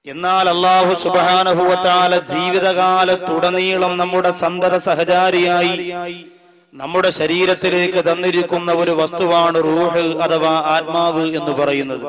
എന്നാൽ അള്ളാഹു സുബാനുഭവത്താല ജീവിതകാലത്തുടനീളം നമ്മുടെ സന്തത സഹചാരിയായി നമ്മുടെ ശരീരത്തിലേക്ക് തന്നിരിക്കുന്ന ഒരു വസ്തുവാണ് റൂഹ് അഥവാ ആത്മാവ് എന്ന് പറയുന്നത്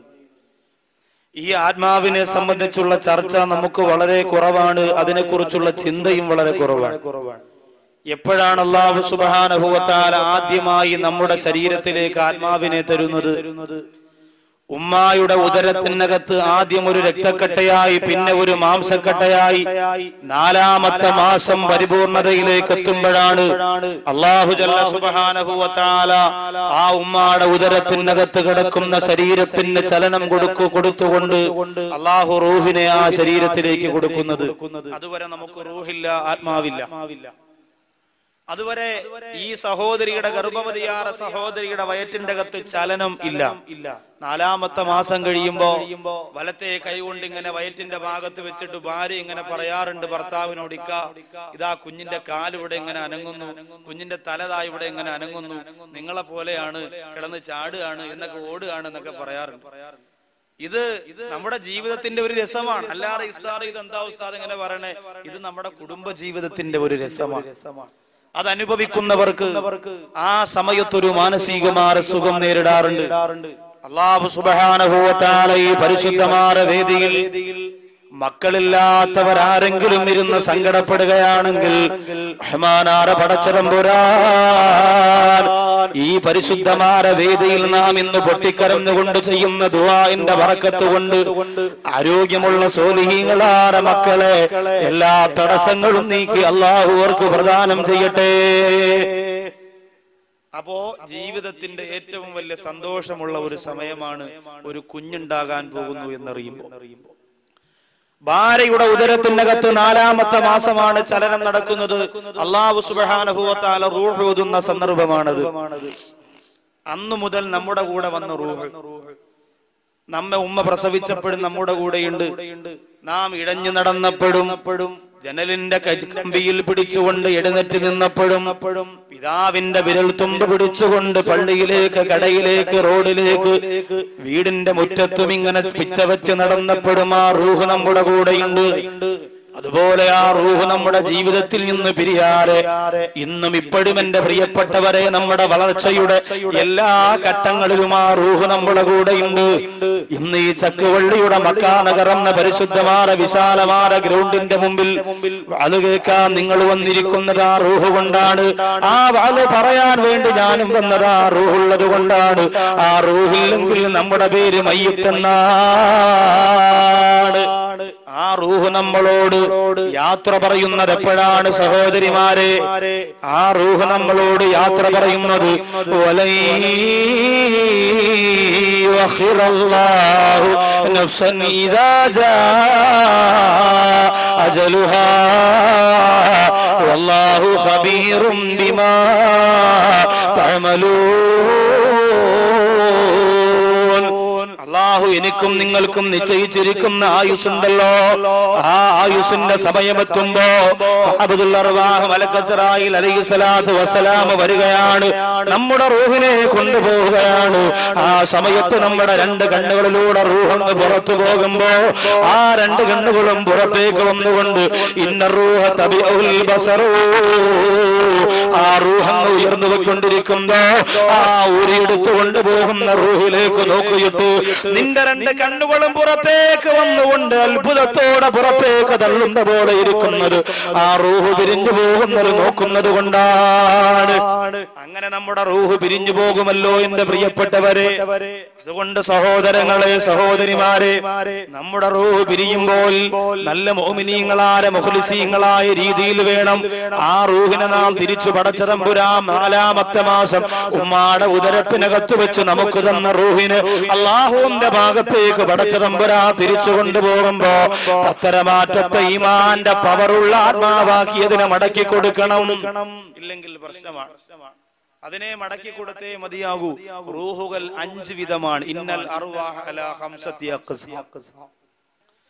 ഈ ആത്മാവിനെ സംബന്ധിച്ചുള്ള ചർച്ച നമുക്ക് വളരെ കുറവാണ് അതിനെക്കുറിച്ചുള്ള ചിന്തയും വളരെ കുറവാണ് എപ്പോഴാണ് അള്ളാഹു സുബാനുഭവത്താൽ ആദ്യമായി നമ്മുടെ ശരീരത്തിലേക്ക് ആത്മാവിനെ തരുന്നത് ഉമ്മായുടെ ഉദരത്തിനകത്ത് ആദ്യം ഒരു രക്തക്കട്ടയായി പിന്നെ ഒരു മാംസക്കട്ടയായി നാലാമത്തെ മാസം പരിപൂർണതയിലേക്ക് എത്തുമ്പോഴാണ് അള്ളാഹു ജല്ല സുബാനഹുവത്താല ആ ഉമ്മായുടെ ഉദരത്തിനകത്ത് കിടക്കുന്ന ശരീരത്തിന് ചലനം കൊടുക്കു കൊടുത്തുകൊണ്ട് അള്ളാഹു റൂഹിനെ ആ ശരീരത്തിലേക്ക് കൊടുക്കുന്നത് അതുവരെ നമുക്ക് റൂഹില്ല ആത്മാവില്ല അതുവരെ ഈ സഹോദരിയുടെ ഗർഭവതിയാറ സഹോദരിയുടെ വയറ്റിന്റെ അകത്ത് ചലനം ഇല്ല ഇല്ല നാലാമത്തെ മാസം കഴിയുമ്പോ വലത്തെ കൈകൊണ്ട് ഇങ്ങനെ വയറ്റിന്റെ ഭാഗത്ത് വെച്ചിട്ട് ഭാര്യ ഇങ്ങനെ പറയാറുണ്ട് ഭർത്താവിനോട് ഇക്ക ഇതാ കുഞ്ഞിന്റെ കാലിവിടെ ഇങ്ങനെ അനങ്ങുന്നു കുഞ്ഞിന്റെ തലതാ ഇവിടെ ഇങ്ങനെ അനങ്ങുന്നു നിങ്ങളെ പോലെയാണ് കിടന്ന് ചാടുകയാണ് എന്നൊക്കെ ഓടുകയാണ് എന്നൊക്കെ പറയാറുണ്ട് ഇത് നമ്മുടെ ജീവിതത്തിന്റെ ഒരു രസമാണ് അല്ലാതെ ഉസ്താദ് ഇത് എന്താ ഉസ്താദ് ഇങ്ങനെ പറയണേ ഇത് നമ്മുടെ കുടുംബ ജീവിതത്തിന്റെ ഒരു രസമാണ് അത് അനുഭവിക്കുന്നവർക്ക് ആ സമയത്തൊരു മാനസികമായ സുഖം നേരിടാറുണ്ട് അള്ളാഹു സുബാനുഭവത്താല ഈ പരിശുദ്ധമായ വേദിയിൽ മക്കളില്ലാത്തവരാരെങ്കിലും ഇരുന്ന് സങ്കടപ്പെടുകയാണെങ്കിൽ റഹ്മാനാര പടച്ചറമ്പുരാൻ ഈ പരിശുദ്ധമായ വേദിയിൽ നാം ഇന്ന് പൊട്ടിക്കരന്നുകൊണ്ട് ചെയ്യുന്ന ദുവാന്റെ വറക്കത്ത് കൊണ്ട് ആരോഗ്യമുള്ള സോലിഹീങ്ങളാര മക്കളെ എല്ലാ തടസ്സങ്ങളും നീക്കി അള്ളാഹു അവർക്ക് പ്രദാനം ചെയ്യട്ടെ അപ്പോ ജീവിതത്തിന്റെ ഏറ്റവും വലിയ സന്തോഷമുള്ള ഒരു സമയമാണ് ഒരു കുഞ്ഞുണ്ടാകാൻ പോകുന്നു എന്നറിയുമ്പോൾ ഭാര്യയുടെ ഉദരത്തിനകത്ത് നാലാമത്തെ മാസമാണ് ചലനം നടക്കുന്നത് അള്ളാഹു സുബാനുഭവത്താല റൂഹ് ഓതുന്ന സന്ദർഭമാണത് അന്നു മുതൽ നമ്മുടെ കൂടെ വന്ന റൂഹ് നമ്മെ ഉമ്മ പ്രസവിച്ചപ്പോഴും നമ്മുടെ കൂടെയുണ്ട് നാം ഇഴഞ്ഞു നടന്നപ്പോഴും ജനലിന്റെ കമ്പിയിൽ പിടിച്ചുകൊണ്ട് എഴുന്നേറ്റ് നിന്നപ്പോഴും പിതാവിന്റെ വിരൽ തുമ്പ് പിടിച്ചുകൊണ്ട് പള്ളിയിലേക്ക് കടയിലേക്ക് റോഡിലേക്ക് വീടിന്റെ മുറ്റത്തും ഇങ്ങനെ പിച്ച വെച്ച് നടന്നപ്പോഴും ആ റൂഹ് നമ്മുടെ കൂടെയുണ്ട് അതുപോലെ ആ റൂഹ് നമ്മുടെ ജീവിതത്തിൽ നിന്ന് പിരിയാതെ ഇന്നും ഇപ്പോഴും എന്റെ പ്രിയപ്പെട്ടവരെ നമ്മുടെ വളർച്ചയുടെ എല്ലാ ഘട്ടങ്ങളിലും ആ റൂഹ് നമ്മുടെ കൂടെയുണ്ട് ഇന്ന് ഈ ചക്കുവള്ളിയുടെ മക്കാനഗർ എന്ന പരിശുദ്ധമായ വിശാലമായ ഗ്രൗണ്ടിന്റെ മുമ്പിൽ വാല് കേൾക്കാൻ നിങ്ങൾ വന്നിരിക്കുന്നത് ആ റൂഹ് കൊണ്ടാണ് ആ വാല് പറയാൻ വേണ്ടി ഞാനും വന്നത് ആ റൂഹുള്ളത് കൊണ്ടാണ് ആ റൂഹില്ലെങ്കിൽ നമ്മുടെ പേര് മയ്യത്തെന്നാണ് ആ റൂഹ് നമ്മളോട് യാത്ര പറയുന്നത് എപ്പോഴാണ് സഹോദരിമാരെ ആ റൂഹ് നമ്മളോട് യാത്ര പറയുന്നത് വലൈ يؤخر الله نفسا إذا جاء أجلها والله خبير بما تعملون അള്ളാഹു എനിക്കും നിങ്ങൾക്കും നിശ്ചയിച്ചിരിക്കുന്ന ആയുസ്സുണ്ടല്ലോ ആ ആയുസിന്റെ സമയമെത്തുമ്പോ അബ്ദുൽ അർവാഹ് മലക്കസറായിൽ അലൈഹിസ്സലാത്തു വസ്സലാം വരികയാണ് നമ്മുടെ റൂഹിനെ കൊണ്ടുപോവുകയാണ് ആ സമയത്ത് നമ്മുടെ രണ്ട് കണ്ണുകളിലൂടെ റൂഹങ്ങ് പുറത്തു പോകുമ്പോ ആ രണ്ട് കണ്ണുകളും പുറത്തേക്ക് വന്നുകൊണ്ട് ഇന്ന റൂഹ തബിഉൽ ബസറൂ ആ റൂഹങ്ങ് ഉയർന്നു പോയിക്കൊണ്ടിരിക്കുമ്പോ ആ ഊരിയെടുത്തു കൊണ്ടുപോകുന്ന റൂഹിലേക്ക് നോക്കിയിട്ട് നിന്റെ രണ്ട് കണ്ണുകളും പുറത്തേക്ക് വന്നുകൊണ്ട് അത്ഭുതത്തോടെ പുറത്തേക്ക് തള്ളുന്ന പോലെ ഇരിക്കുന്നത് ആ റൂഹ് പിരിഞ്ഞു പോകുന്നത് നോക്കുന്നത് കൊണ്ടാണ് അങ്ങനെ നമ്മുടെ റൂഹ് പിരിഞ്ഞു പോകുമല്ലോ എന്റെ പ്രിയപ്പെട്ടവരെ അതുകൊണ്ട് സഹോദരങ്ങളെ സഹോദരിമാരെ നമ്മുടെ റൂഹ് പിരിയുമ്പോൾ നല്ല മോമിനീങ്ങളായ മുഖലിസീങ്ങളായ രീതിയിൽ വേണം ആ റൂഹിനെ നാം തിരിച്ചു പടച്ചതമ്പുരാം നാലാമത്തെ മാസം ഉമ്മാടെ ഉദരത്തിനകത്ത് വെച്ച് നമുക്ക് തന്ന റൂഹിന് അള്ളാഹുവിന്റെ ഭാഗത്തേക്ക് പടച്ചതമ്പുരാ തിരിച്ചു കൊണ്ടുപോകുമ്പോ പത്തരമാറ്റത്തെ ഈമാന്റെ പവറുള്ള ആത്മാവാക്കിയതിനെ മടക്കി കൊടുക്കണം ഇല്ലെങ്കിൽ പ്രശ്നമാണ് അതിനെ മടക്കി കൊടുത്തേ മതിയാകൂ റൂഹുകൾ അഞ്ച് വിധമാണ് ഇന്നൽ അർവാഹ അലാ ഖംസത്തി അഖ്സാം.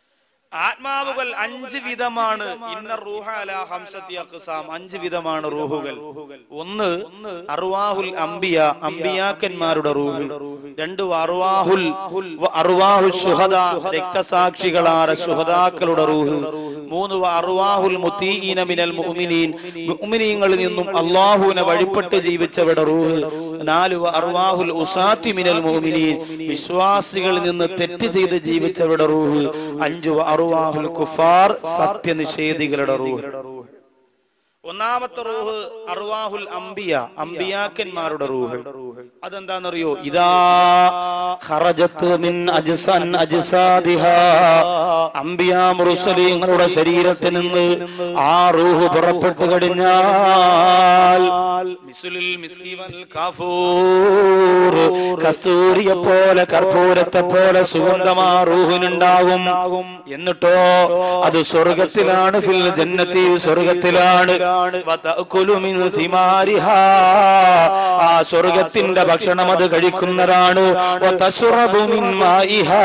ആത്മാവുകൾ അഞ്ച് വിധമാണ് ഇന്ന റൂഹ അലാ ഹംസത്തി അഖ്സാം അഞ്ച് വിധമാണ് റൂഹുകൾ ഒന്ന് അർവാഹുൽ അംബിയ അംബിയാക്കന്മാരുടെ റൂഹ് രണ്ട് അർവാഹുൽ വ അർവാഹുൽ ശുഹദ രക്തസാക്ഷികളായ ശുഹദാക്കളുടെ റൂഹ് മൂന്ന് വ അർവാഹുൽ മുത്തീന മിനൽ മുഅ്മിനീൻ മുഅ്മിനീങ്ങളിൽ നിന്നും അല്ലാഹുവിനെ വഴിപ്പെട്ട് ജീവിച്ചവരുടെ റൂഹ് നാല് വ അർവാഹുൽ ഉസാത്തി മിനൽ മുഅ്മിനീൻ വിശ്വാസികളിൽ നിന്ന് തെറ്റ് ചെയ്ത് ജീവിച്ചവരുടെ റൂഹ് അഞ്ചു വ അർവാഹുൽ കുഫാർ സത്യനിഷേധികളുടെ റൂഹ് ഒന്നാമത്തെ റൂഹ് അർവാഹുൽ അംബിയ അംബിയാക്കന്മാരുടെ റൂഹ് അതെന്താണെന്നറിയോ ഇതാ ഖറജത്ത് മിൻ അജ്സൻ അജ്സാദിഹാ അംബിയാ മുർസലീങ്ങളുടെ ശരീരത്തിൽ നിന്ന് ആ റൂഹ് പുറപ്പെട്ടു കഴിഞ്ഞാൽ മിസ്ലുൽ മിസ്കി വൽ കാഫൂർ കസ്തൂരിയെ പോലെ കർപ്പൂരത്തെ പോലെ സുഗന്ധമാ റൂഹിനുണ്ടാകും എന്നിട്ടോ അത് സ്വർഗത്തിലാണ് ഫിൽ ജന്നത്തി സ്വർഗത്തിലാണ് വതഅകുലു മിൻ സിമാരിഹാ. ആ സ്വർഗത്തിന്റെ ഭക്ഷണം അത് കഴിക്കുന്നതാണ് വതശ്റബു മിൻ മാഇഹാ.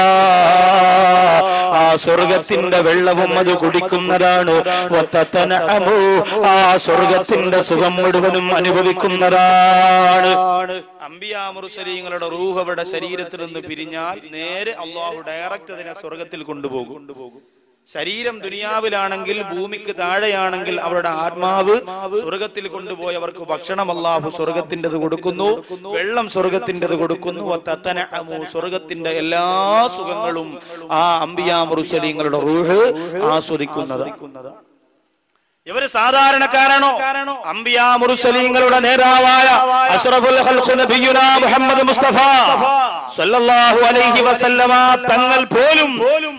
ആ സ്വർഗത്തിന്റെ വെള്ളവും അത് കുടിക്കുന്നതാണ് വതതനഅമു. ആ സ്വർഗത്തിന്റെ സുഖം മുഴുവനും അനുഭവിക്കുന്നതാണ് അംബിയാ മുർസലീങ്ങളുടെ റൂഹ് അവരുടെ ശരീരത്തിൽ നിന്ന് പിരിഞ്ഞാൽ നേരെ അള്ളാഹു ഡയറക്റ്റ് അതിനെ സ്വർഗത്തിൽ കൊണ്ടുപോകും ശരീരം ദുനിയാവിലാണെങ്കിൽ ഭൂമിക്ക് താഴെയാണെങ്കിൽ അവരുടെ ആത്മാവ് സ്വർഗത്തിൽ കൊണ്ടുപോയി അവർക്ക് ഭക്ഷണം അല്ലാഹു സ്വർഗത്തിൻ്റെത് കൊടുക്കുന്നു വെള്ളം സ്വർഗത്തിൻ്റെത് കൊടുക്കുന്നു വത്തത്തനഅമു. സ്വർഗത്തിന്റെ എല്ലാ സുഖങ്ങളും ആ അംബിയാ മുറുസലീങ്ങളുടെ റൂഹ് ആസ്വദിക്കുന്നതാണ് ഇവര് സാധാരണക്കാരാണോ അംബിയാ മുറുസലീങ്ങളുടെ നേതാവായ അഷ്റഫുൽ ഖൽഖ് നബിയുനാ മുഹമ്മദ് മുസ്തഫ സല്ലല്ലാഹു അലൈഹി വസല്ലമ തങ്ങൾ പോലും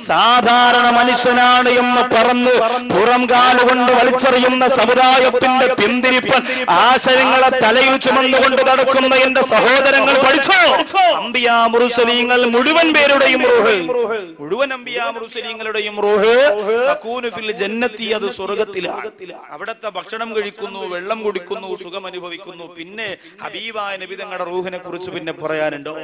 സാധാരണ മനുഷ്യനാണ് എന്ന് പറന്ന് പുറം കാലുകൊണ്ട് വലിച്ചെറിയുന്ന സമുദായത്തിന്റെ പിന്തിരിപ്പൻ ആശയങ്ങളെ തലയിൽ ചുമന്നുകൊണ്ട് നടക്കുന്ന എന്റെ സഹോദരങ്ങൾ പഠിച്ചോ അംബിയാ മുറുസലീങ്ങൾ മുഴുവൻ പേരുടെയും റൂഹ് മുഴുവൻ അംബിയാ മുറുസലീങ്ങളുടെയും റൂഹ് തകൂനു ഫിൽ ജന്നത്തി അത് സ്വർഗത്തിലാണ് അവിടത്തെ ഭക്ഷണം കഴിക്കുന്നു വെള്ളം കുടിക്കുന്നു സുഖം അനുഭവിക്കുന്നു പിന്നെ ഹബീബായ നബി തങ്ങളുടെ റൂഹിനെ കുറിച്ച് പിന്നെ പറയാനുണ്ടോ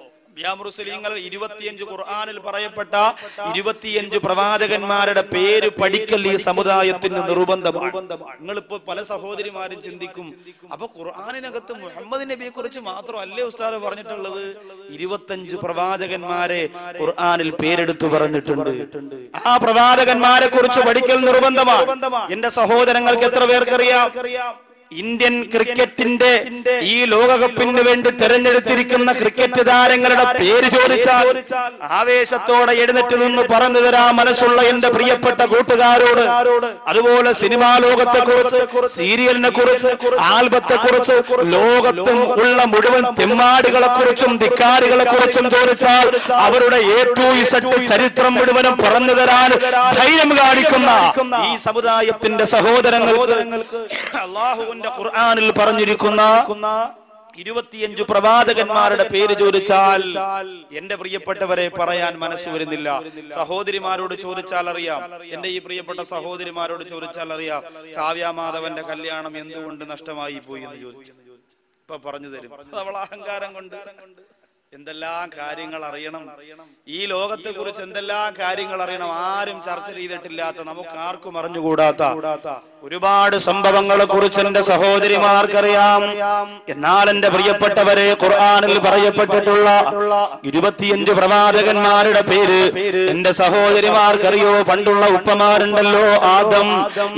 മുസ്ലിങ്ങൾ ഇരുപത്തിയഞ്ച് ഖുർആാനിൽ പറയപ്പെട്ട ഇരുപത്തിയഞ്ച് പ്രവാചകന്മാരുടെ പേര് പഠിക്കൽ ഈ സമുദായത്തിന് നിർബന്ധമാണ് നിങ്ങളിപ്പോ പല സഹോദരിമാരും ചിന്തിക്കും അപ്പൊ ഖുർആാനിനകത്ത് മുഹമ്മദ് നബിയെ കുറിച്ച് മാത്രമല്ലേ ഉസ്താദ് പറഞ്ഞിട്ടുള്ളത് ഇരുപത്തഞ്ച് പ്രവാചകന്മാരെ ഖുർആാനിൽ പേരെടുത്തു പറഞ്ഞിട്ടുണ്ട് ആ പ്രവാചകന്മാരെ കുറിച്ച് പഠിക്കൽ നിർബന്ധമാണ് എന്റെ സഹോദരങ്ങൾക്ക് എത്ര പേർക്കറിയാം ഇന്ത്യൻ ക്രിക്കറ്റിന്റെ ഈ ലോകകപ്പിന് വേണ്ടി തെരഞ്ഞെടുത്തിരിക്കുന്ന ക്രിക്കറ്റ് താരങ്ങളുടെ പേര് ചോദിച്ചാൽ ആവേശത്തോടെ എഴുന്നേറ്റ് നിന്ന് പറഞ്ഞു തരാൻ മനസ്സുള്ള എന്റെ പ്രിയപ്പെട്ട കൂട്ടുകാരോട് അതുപോലെ സിനിമാ ലോകത്തെ കുറിച്ച് സീരിയലിനെ കുറിച്ച് ആൽബത്തെ കുറിച്ച് ലോകത്തും ഉള്ള മുഴുവൻ തെമ്മാടികളെ കുറിച്ചും ധിക്കാരികളെ കുറിച്ചും ചോദിച്ചാൽ അവരുടെ എ ടു ഇസഡ് ചരിത്രം മുഴുവനും പറഞ്ഞു തരാൻ ധൈര്യം കാണിക്കുന്ന ഈ സമുദായത്തിന്റെ സഹോദരങ്ങൾക്ക് അള്ളാഹുവിന്റെ ഖുർആനിൽ പറഞ്ഞിരിക്കുന്ന ഇരുപത്തിയഞ്ചു പ്രവാചകന്മാരുടെ പേര് ചോദിച്ചാൽ എന്റെ പ്രിയപ്പെട്ടവരെ പറയാൻ മനസ്സ് വരുന്നില്ല സഹോദരിമാരോട് ചോദിച്ചാൽ അറിയാം എന്റെ ഈ പ്രിയപ്പെട്ട സഹോദരിമാരോട് ചോദിച്ചാൽ അറിയാം കാവ്യാമാധവന്റെ കല്യാണം എന്തുകൊണ്ട് നഷ്ടമായി പോയി എന്ന് ചോദിച്ചു ഇപ്പൊ പറഞ്ഞു തരും അത് അവൾ അഹങ്കാരം കൊണ്ട് എന്തെല്ലാം കാര്യങ്ങൾ അറിയണം ഈ ലോകത്തെ കുറിച്ച് എന്തെല്ലാം കാര്യങ്ങൾ അറിയണം ആരും ചർച്ച ചെയ്തിട്ടില്ലാത്ത നമുക്ക് ആർക്കും അറിഞ്ഞുകൂടാത്ത ഒരുപാട് സംഭവങ്ങളെ കുറിച്ച് എന്റെ സഹോദരിമാർക്കറിയാം എന്നാൽ എന്റെ പ്രിയപ്പെട്ടവരെ ഖുർആാനിൽ പറയപ്പെട്ടിട്ടുള്ള ഇരുപത്തിയഞ്ച് പ്രവാചകന്മാരുടെ പേര് എന്റെ സഹോദരിമാർക്കറിയോ പണ്ടുള്ള ഉപ്പമാരുണ്ടല്ലോ ആദം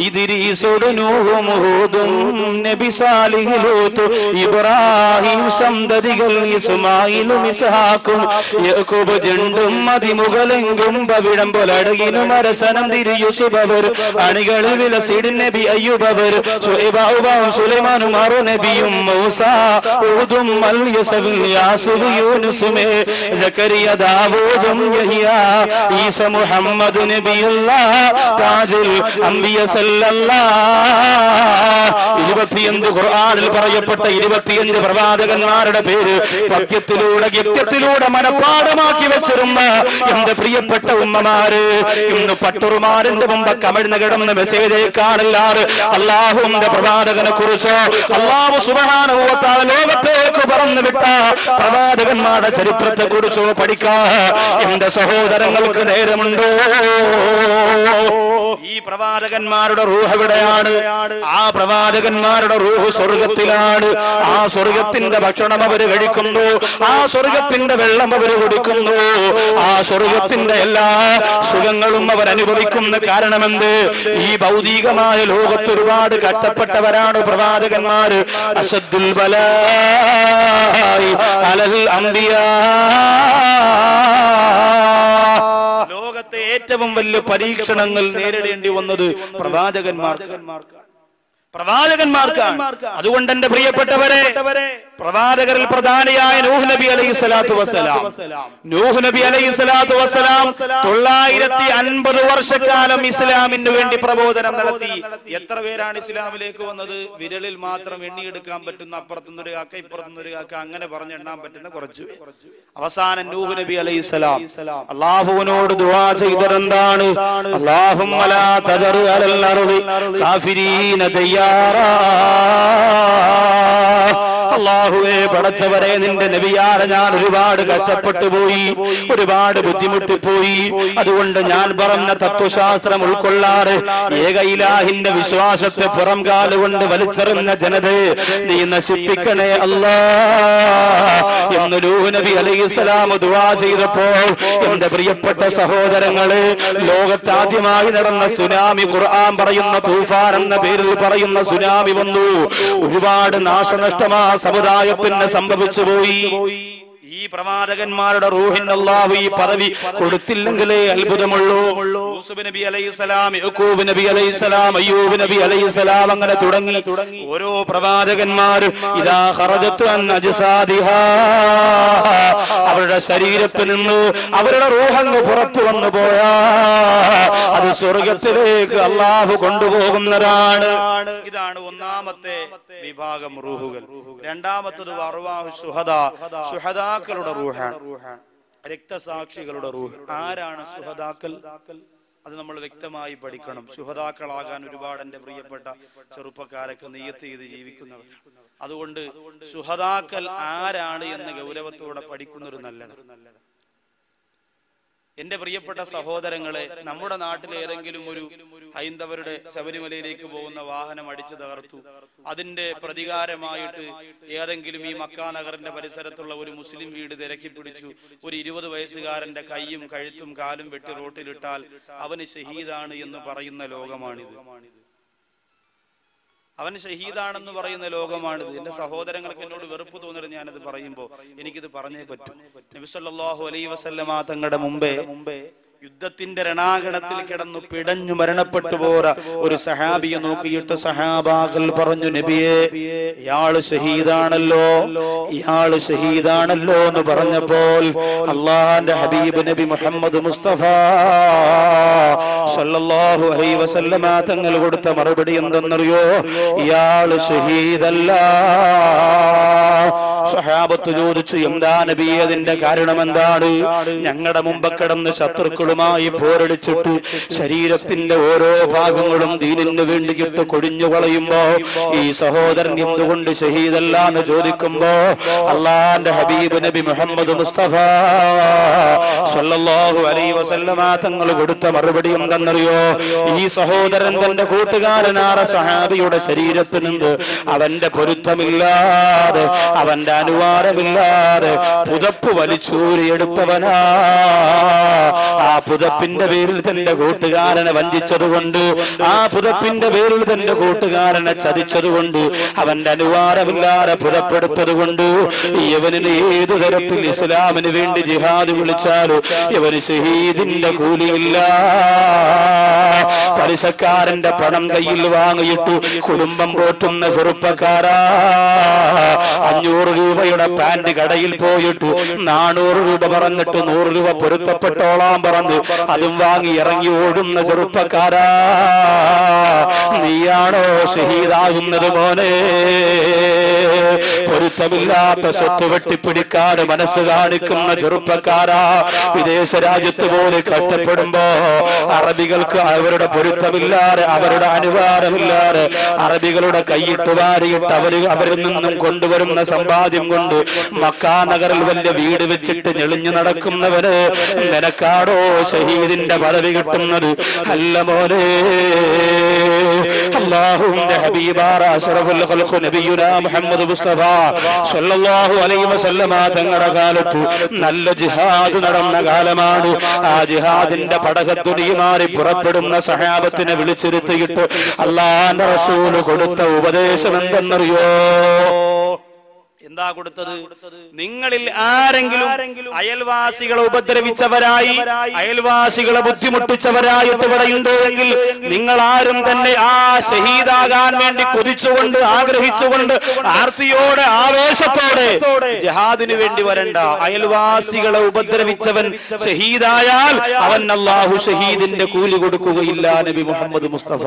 ഇതിരീസുടും നബി സാലിഹ് ലൂത്ത് ഇബ്രാഹിം സന്തതികൾ ഇസ്മായിലും ഇസ്ഹാക്കും യാക്കൂബ് ജണ്ടും അതിമുകളെങ്കും പവിടം പുലടകിനും അരസനം തിരി യൂസുബവർ അണികളിൽ വിലസിടിൻ നബി അയ്യുബവർ സുലൈബാവും സുലൈമാനും അറു നബിയും മൂസ ഊദും അൽ യസവിൽ യാസുബ് യൂനുസുമേ സക്കരിയ ദാവൂദും യഹിയ ഈസ മുഹമ്മദ് നബിയുള്ള താജുൽ അംബിയ സല്ലല്ലാഹ് ഇരുപത്തിയഞ്ച് ഖുർആനിൽ പറയപ്പെട്ട ഇരുപത്തിയഞ്ച് പ്രവാചകന്മാരുടെ പേര് പദ്യത്തിലൂടെ ഗദ്യത്തിലൂടെ മനപ്പാടമാക്കി വെച്ചിരുന്ന എന്റെ പ്രിയപ്പെട്ട ഉമ്മമാര് ഇന്ന് പട്ടുറുമാരിന്റെ മുമ്പ് കമിഴ്ന്ന് കിടന്ന് മെസ്സേജ് അയക്കാറില്ല എന്നല്ലാതെ അള്ളാഹുവിന്റെ പ്രവാചകനെ കുറിച്ച് അള്ളാഹു സുബാനുഭവത്താൽ ലോകത്തേക്ക് പറന്നു വിട്ട പ്രവാചകന്മാരുടെ ചരിത്രത്തെ കുറിച്ചോ പഠിക്കാ എന്റെ സഹോദരങ്ങൾക്ക് നേരമുണ്ടോ ഈ പ്രവാചകന്മാരുടെ റൂഹ് എവിടെയാണ് ആ പ്രവാചകന്മാരുടെ റൂഹ് സ്വർഗത്തിലാണ് ആ സ്വർഗത്തിന്റെ ഭക്ഷണം അവര് കഴിക്കുന്നു ആ സ്വർഗത്തിന്റെ വെള്ളം അവര് കുടിക്കുന്നു ആ സ്വർഗത്തിന്റെ എല്ലാ സുഖങ്ങളും അവർ അനുഭവിക്കുന്ന കാരണമെന്ത് ഈ ഭൗതികമായ ലോകത്ത് ഒരുപാട് കഷ്ടപ്പെട്ടവരാണ് പ്രവാചകന്മാര് അസദ്ദുൽ ബലായി അലൽ അംബിയാ ലോകത്തെ ഏറ്റവും വലിയ പരീക്ഷണങ്ങൾ നേരിടേണ്ടി വന്നത് പ്രവാചകന്മാർക്ക് പ്രവാചകന്മാർക്കാണ് അതുകൊണ്ട് എന്റെ പ്രിയപ്പെട്ടവരെ പ്രവാചകരിൽ പ്രധാനിയായ നൂഹ് നബി അലൈഹി സ്വലാത്തു വസ്സലാം നൂഹ് നബി അലൈഹി സ്വലാത്തു വസ്സലാം തൊള്ളായിരത്തി അൻപത് വർഷക്കാലം ഇസ്ലാമിന് വേണ്ടി പ്രബോധനം നടത്തി എത്ര പേരാണ് ഇസ്ലാമിലേക്ക് വന്നത് വിരലിൽ മാത്രം എണ്ണിയെടുക്കാൻ പറ്റുന്ന അപ്പുറത്തുനിന്ന് ഒരു കാക്ക ഇപ്പുറത്തുനിന്ന് ഒരു കാക്ക അങ്ങനെ പറഞ്ഞ് എണ്ണാൻ പറ്റുന്ന കുറച്ചു പേർ. അവസാനം നൂഹ് നബി അലൈഹി സ്വലാം അള്ളാഹുവിനോട് ദുആ ചെയ്തതെന്താണ് അല്ലാഹുമ്മ ലാ തദർ അലൽ അർദി കാഫിരീന ദയ്യാറാ അള്ളാഹുവെ പടച്ചവരെ നിന്റെ നബിയാരെ ഞാൻ ഒരുപാട് കഷ്ടപ്പെട്ടു പോയി ഒരുപാട് ബുദ്ധിമുട്ടി പോയി അതുകൊണ്ട് ഞാൻ പറഞ്ഞ തത്വശാസ്ത്രം ഉൾക്കൊള്ളാറ് ഏക ഇലാഹിന്റെ വിശ്വാസത്തെ പുറം കാലുകൊണ്ട് വലിച്ചെറിഞ്ഞ ജനതയെ നീ നശിപ്പിക്കണേ അല്ലാ എന്ന് നൂഹ് നബി അലൈഹി സ്വലാം ദുആ ചെയ്തപ്പോൾ എന്റെ പ്രിയപ്പെട്ട സഹോദരങ്ങളെ ലോകത്താദ്യമായി നടന്ന സുനാമി ഖുർആൻ പറയുന്ന തൂഫാൻ എന്ന പേരിൽ പറയുന്ന സുനാമി വന്നു ഒരുപാട് നാശനഷ്ടമാ സമുദായത്തിന് സംഭവിച്ചു പോയി ഈ പ്രവാചകന്മാരുടെ റൂഹിന് അല്ലാഹു ഈ പദവി കൊടുത്തില്ലെങ്കിലേ അത്ഭുതമുള്ളൂ യൂസുഫ് നബി അലൈഹിസ്സലാം യക്കൂബ് നബി അലൈഹിസ്സലാം അയ്യൂബ് നബി അലൈഹിസ്സലാം അങ്ങനെ തുടങ്ങി ഓരോ പ്രവാചകന്മാരും ഇതാ ഖറജത്തു അൻ അജ്സാദിഹാ അവരുടെ ശരീരത്തിൽ നിന്ന് അവരുടെ റൂഹങ്ങ് പുറത്തു വന്നു പോയാ അത് സ്വർഗത്തിലേക്ക് അള്ളാഹു കൊണ്ടുപോകുന്നതാണ് ഇതാണ് ഒന്നാമത്തെ വിഭാഗം റൂഹുകൾ രണ്ടാമത്തത് അറുവാഹു സുഹദ സുഹദാക്കളുടെ റൂഹാണ് രക്തസാക്ഷികളുടെ റൂഹ് ആരാണ് സുഹദാക്കൾ അത് നമ്മൾ വ്യക്തമായി പഠിക്കണം സുഹദാക്കളാകാൻ ഒരുപാട് എന്റെ പ്രിയപ്പെട്ട ചെറുപ്പക്കാരൊക്കെ നെയ്യത്ത് ചെയ്ത് ജീവിക്കുന്നവർ അതുകൊണ്ട് സുഹദാക്കൾ ആരാണ് എന്ന് ഗൗരവത്തോടെ പഠിക്കുന്നൊരു നല്ലത് എന്റെ പ്രിയപ്പെട്ട സഹോദരങ്ങളെ നമ്മുടെ നാട്ടിൽ ഏതെങ്കിലും ഒരു ഹൈന്ദവരുടെ ശബരിമലയിലേക്ക് പോകുന്ന വാഹനം അടിച്ചു തകർത്തു അതിന്റെ പ്രതികാരമായിട്ട് ഏതെങ്കിലും ഈ മക്കാ നഗറിന്റെ പരിസരത്തുള്ള ഒരു മുസ്ലിം വീട് തിരക്കി പിടിച്ചു ഒരു ഇരുപത് വയസ്സുകാരന്റെ കൈയും കഴുത്തും കാലും വെട്ടി റോട്ടിലിട്ടാൽ അവന് ഷഹീദാണ് എന്ന് പറയുന്ന ലോകമാണിത് അവൻ ഷഹീദാണെന്ന് പറയുന്ന ലോകമാണിത് എന്റെ സഹോദരങ്ങൾക്ക് എന്നോട് വെറുപ്പ് തോന്നിട്ട് ഞാനത് പറയുമ്പോ എനിക്കിത് പറഞ്ഞേ പറ്റൂ നബിസല്ലാഹു അലൈ വസല്ലമ തങ്ങളുടെ മുമ്പേ മുമ്പേ യുദ്ധത്തിന്റെ രണാകണത്തിൽ കിടന്നു പിടഞ്ഞു മരണപ്പെട്ടു പോറ ഒരു സഹാബിയെ നോക്കിയിട്ട് സഹാബാക്കൾ പറഞ്ഞു നബിയെ ഇയാള് ഷഹീദാണല്ലോ ഇയാള് ഷഹീദാണല്ലോ എന്ന് പറഞ്ഞപ്പോൾ അള്ളാന്റെ ഹബീബ് നബി മുഹമ്മദ് മുസ്തഫ സല്ലല്ലാഹു അലൈഹി വസല്ലമ തങ്ങൾ കൊടുത്ത മറുപടി എന്തെന്നറിയോ ഇയാള് ഷഹീദല്ല സഹാബത്ത് ചോദിച്ചു എന്താ നബി അതിന്റെ കാരണം എന്താണ് ഞങ്ങളുടെ മുമ്പ് കിടന്ന് ശത്രുക്കളുമായി പോരടിച്ചിട്ട് ശരീരത്തിന്റെ ഓരോ ഭാഗങ്ങളും ദീനിന് വേണ്ടിയിട്ട് കൊടിഞ്ഞു കളയുമ്പോ ഈ സഹോദരൻ എന്തുകൊണ്ട് ഷഹീദല്ല എന്ന് ചോദിക്കുമ്പോ അള്ളാന്റെ ഹബീബ് നബി മുഹമ്മദ് മുസ്തഫ സല്ലല്ലാഹു അലൈഹി വസല്ലമ തങ്ങൾ കൊടുത്ത മറുപടി എന്തെന്നറിയോ ഈ സഹോദരൻ തന്റെ കൂട്ടുകാരനാറ സഹാബിയുടെ ശരീരത്തിൽ നിന്ന് അവന്റെ പൊരുത്തമില്ലാതെ അവന്റെ അനുവാദമില്ലാതെ പുതപ്പ് വലിച്ചൂരിയെടുത്തവനാ ആ പുതപ്പിന്റെ പേരിൽ തന്റെ കൂട്ടുകാരനെ വഞ്ചിച്ചതുകൊണ്ട് ആ പുതപ്പിന്റെ പേരിൽ തന്റെ കൂട്ടുകാരനെ ചതിച്ചതുകൊണ്ട് അവന്റെ അനുവാദമില്ലാതെ പുതപ്പെടുത്തത് കൊണ്ട് ഇവനിന് ഏതു തരത്തിൽ ഇസ്ലാമിന് വേണ്ടി ജിഹാദ് വിളിച്ചാലും ഇവന് ഷഹീദിന്റെ കൂലിയില്ല പലിശക്കാരന്റെ പണം കയ്യിൽ വാങ്ങിയിട്ട് കുടുംബം പോറ്റുന്ന ചെറുപ്പക്കാരാ അഞ്ഞൂറ് രൂപയുടെ പാന്റ് കടയിൽ പോയിട്ട് നാനൂറ് രൂപ പറഞ്ഞിട്ട് നൂറ് രൂപ പൊരുത്തപ്പെട്ടോളാൻ പറഞ്ഞ് അതും വാങ്ങി ഇറങ്ങി ഓടുന്ന ചെറുപ്പക്കാരാ നീയാണോ ഷഹീദാകുന്നത് മോനെ പൊരുത്തമില്ലാത്ത സ്വത്ത് വെട്ടിപ്പിടിക്കാതെ മനസ്സ് കാണിക്കുന്ന ചെറുപ്പക്കാരാ വിദേശ രാജ്യത്ത് പോലെ കഷ്ടപ്പെടുമ്പോ അറബികൾക്ക് അവരുടെ പൊരുത്തം പൊരുത്തമില്ലാതെ അവരുടെ അനുവാദമില്ലാതെ അറബികളുടെ കൈയിട്ട് വാരിയിട്ട് അവര് അവരിൽ നിന്നും കൊണ്ടുവരുന്ന സമ്പാദ്യം കൊണ്ട് മക്കാ നഗറിൽ വലിയ വീട് വെച്ചിട്ട് ഞെളിഞ്ഞു നടക്കുന്നവര് നിനക്കാടോ ഷഹീദിന്റെ പദവി കിട്ടുന്നത് അല്ല മോനെ അള്ളാഹുവിന്റെ ഹബീബാറ അഷ്റഫുൽ ഖൽഖ് നബിയുനാ മുഹമ്മദ് മുസ്തഫ സല്ലല്ലാഹു അലൈഹി വസല്ലമ തങ്ങളുടെ കാലത്ത് നല്ല ജിഹാദ് നടന്ന കാലമാണ് ആ ജിഹാദിന്റെ പടകത്തുടിയുമാറി പുറപ്പെടുന്ന സഹാബത്തിനെ വിളിച്ചിരുത്തിയിട്ട് അള്ളാന്റെ റസൂല് കൊടുത്ത ഉപദേശം എന്തെന്നറിയോ എന്താ കൊടുത്തത് നിങ്ങളിൽ ആരെങ്കിലും അയൽവാസികളെ ഉപദ്രവിച്ചവരായി അയൽവാസികളെ ബുദ്ധിമുട്ടിച്ചവരായിട്ട് ഇവിടെയുണ്ട് എങ്കിൽ നിങ്ങൾ ആരും തന്നെ ആ ഷഹീദാകാൻ വേണ്ടി കൊതിച്ചുകൊണ്ട് ആഗ്രഹിച്ചുകൊണ്ട് ആർത്തിയോടെ ആവേശത്തോടെ ജഹാദിനു വേണ്ടി വരണ്ട അയൽവാസികളെ ഉപദ്രവിച്ചവൻ ഷഹീദായാൽ അവൻ അള്ളാഹു ഷഹീദിന്റെ കൂലി കൊടുക്കുകയില്ല നബി മുഹമ്മദ് മുസ്തഫ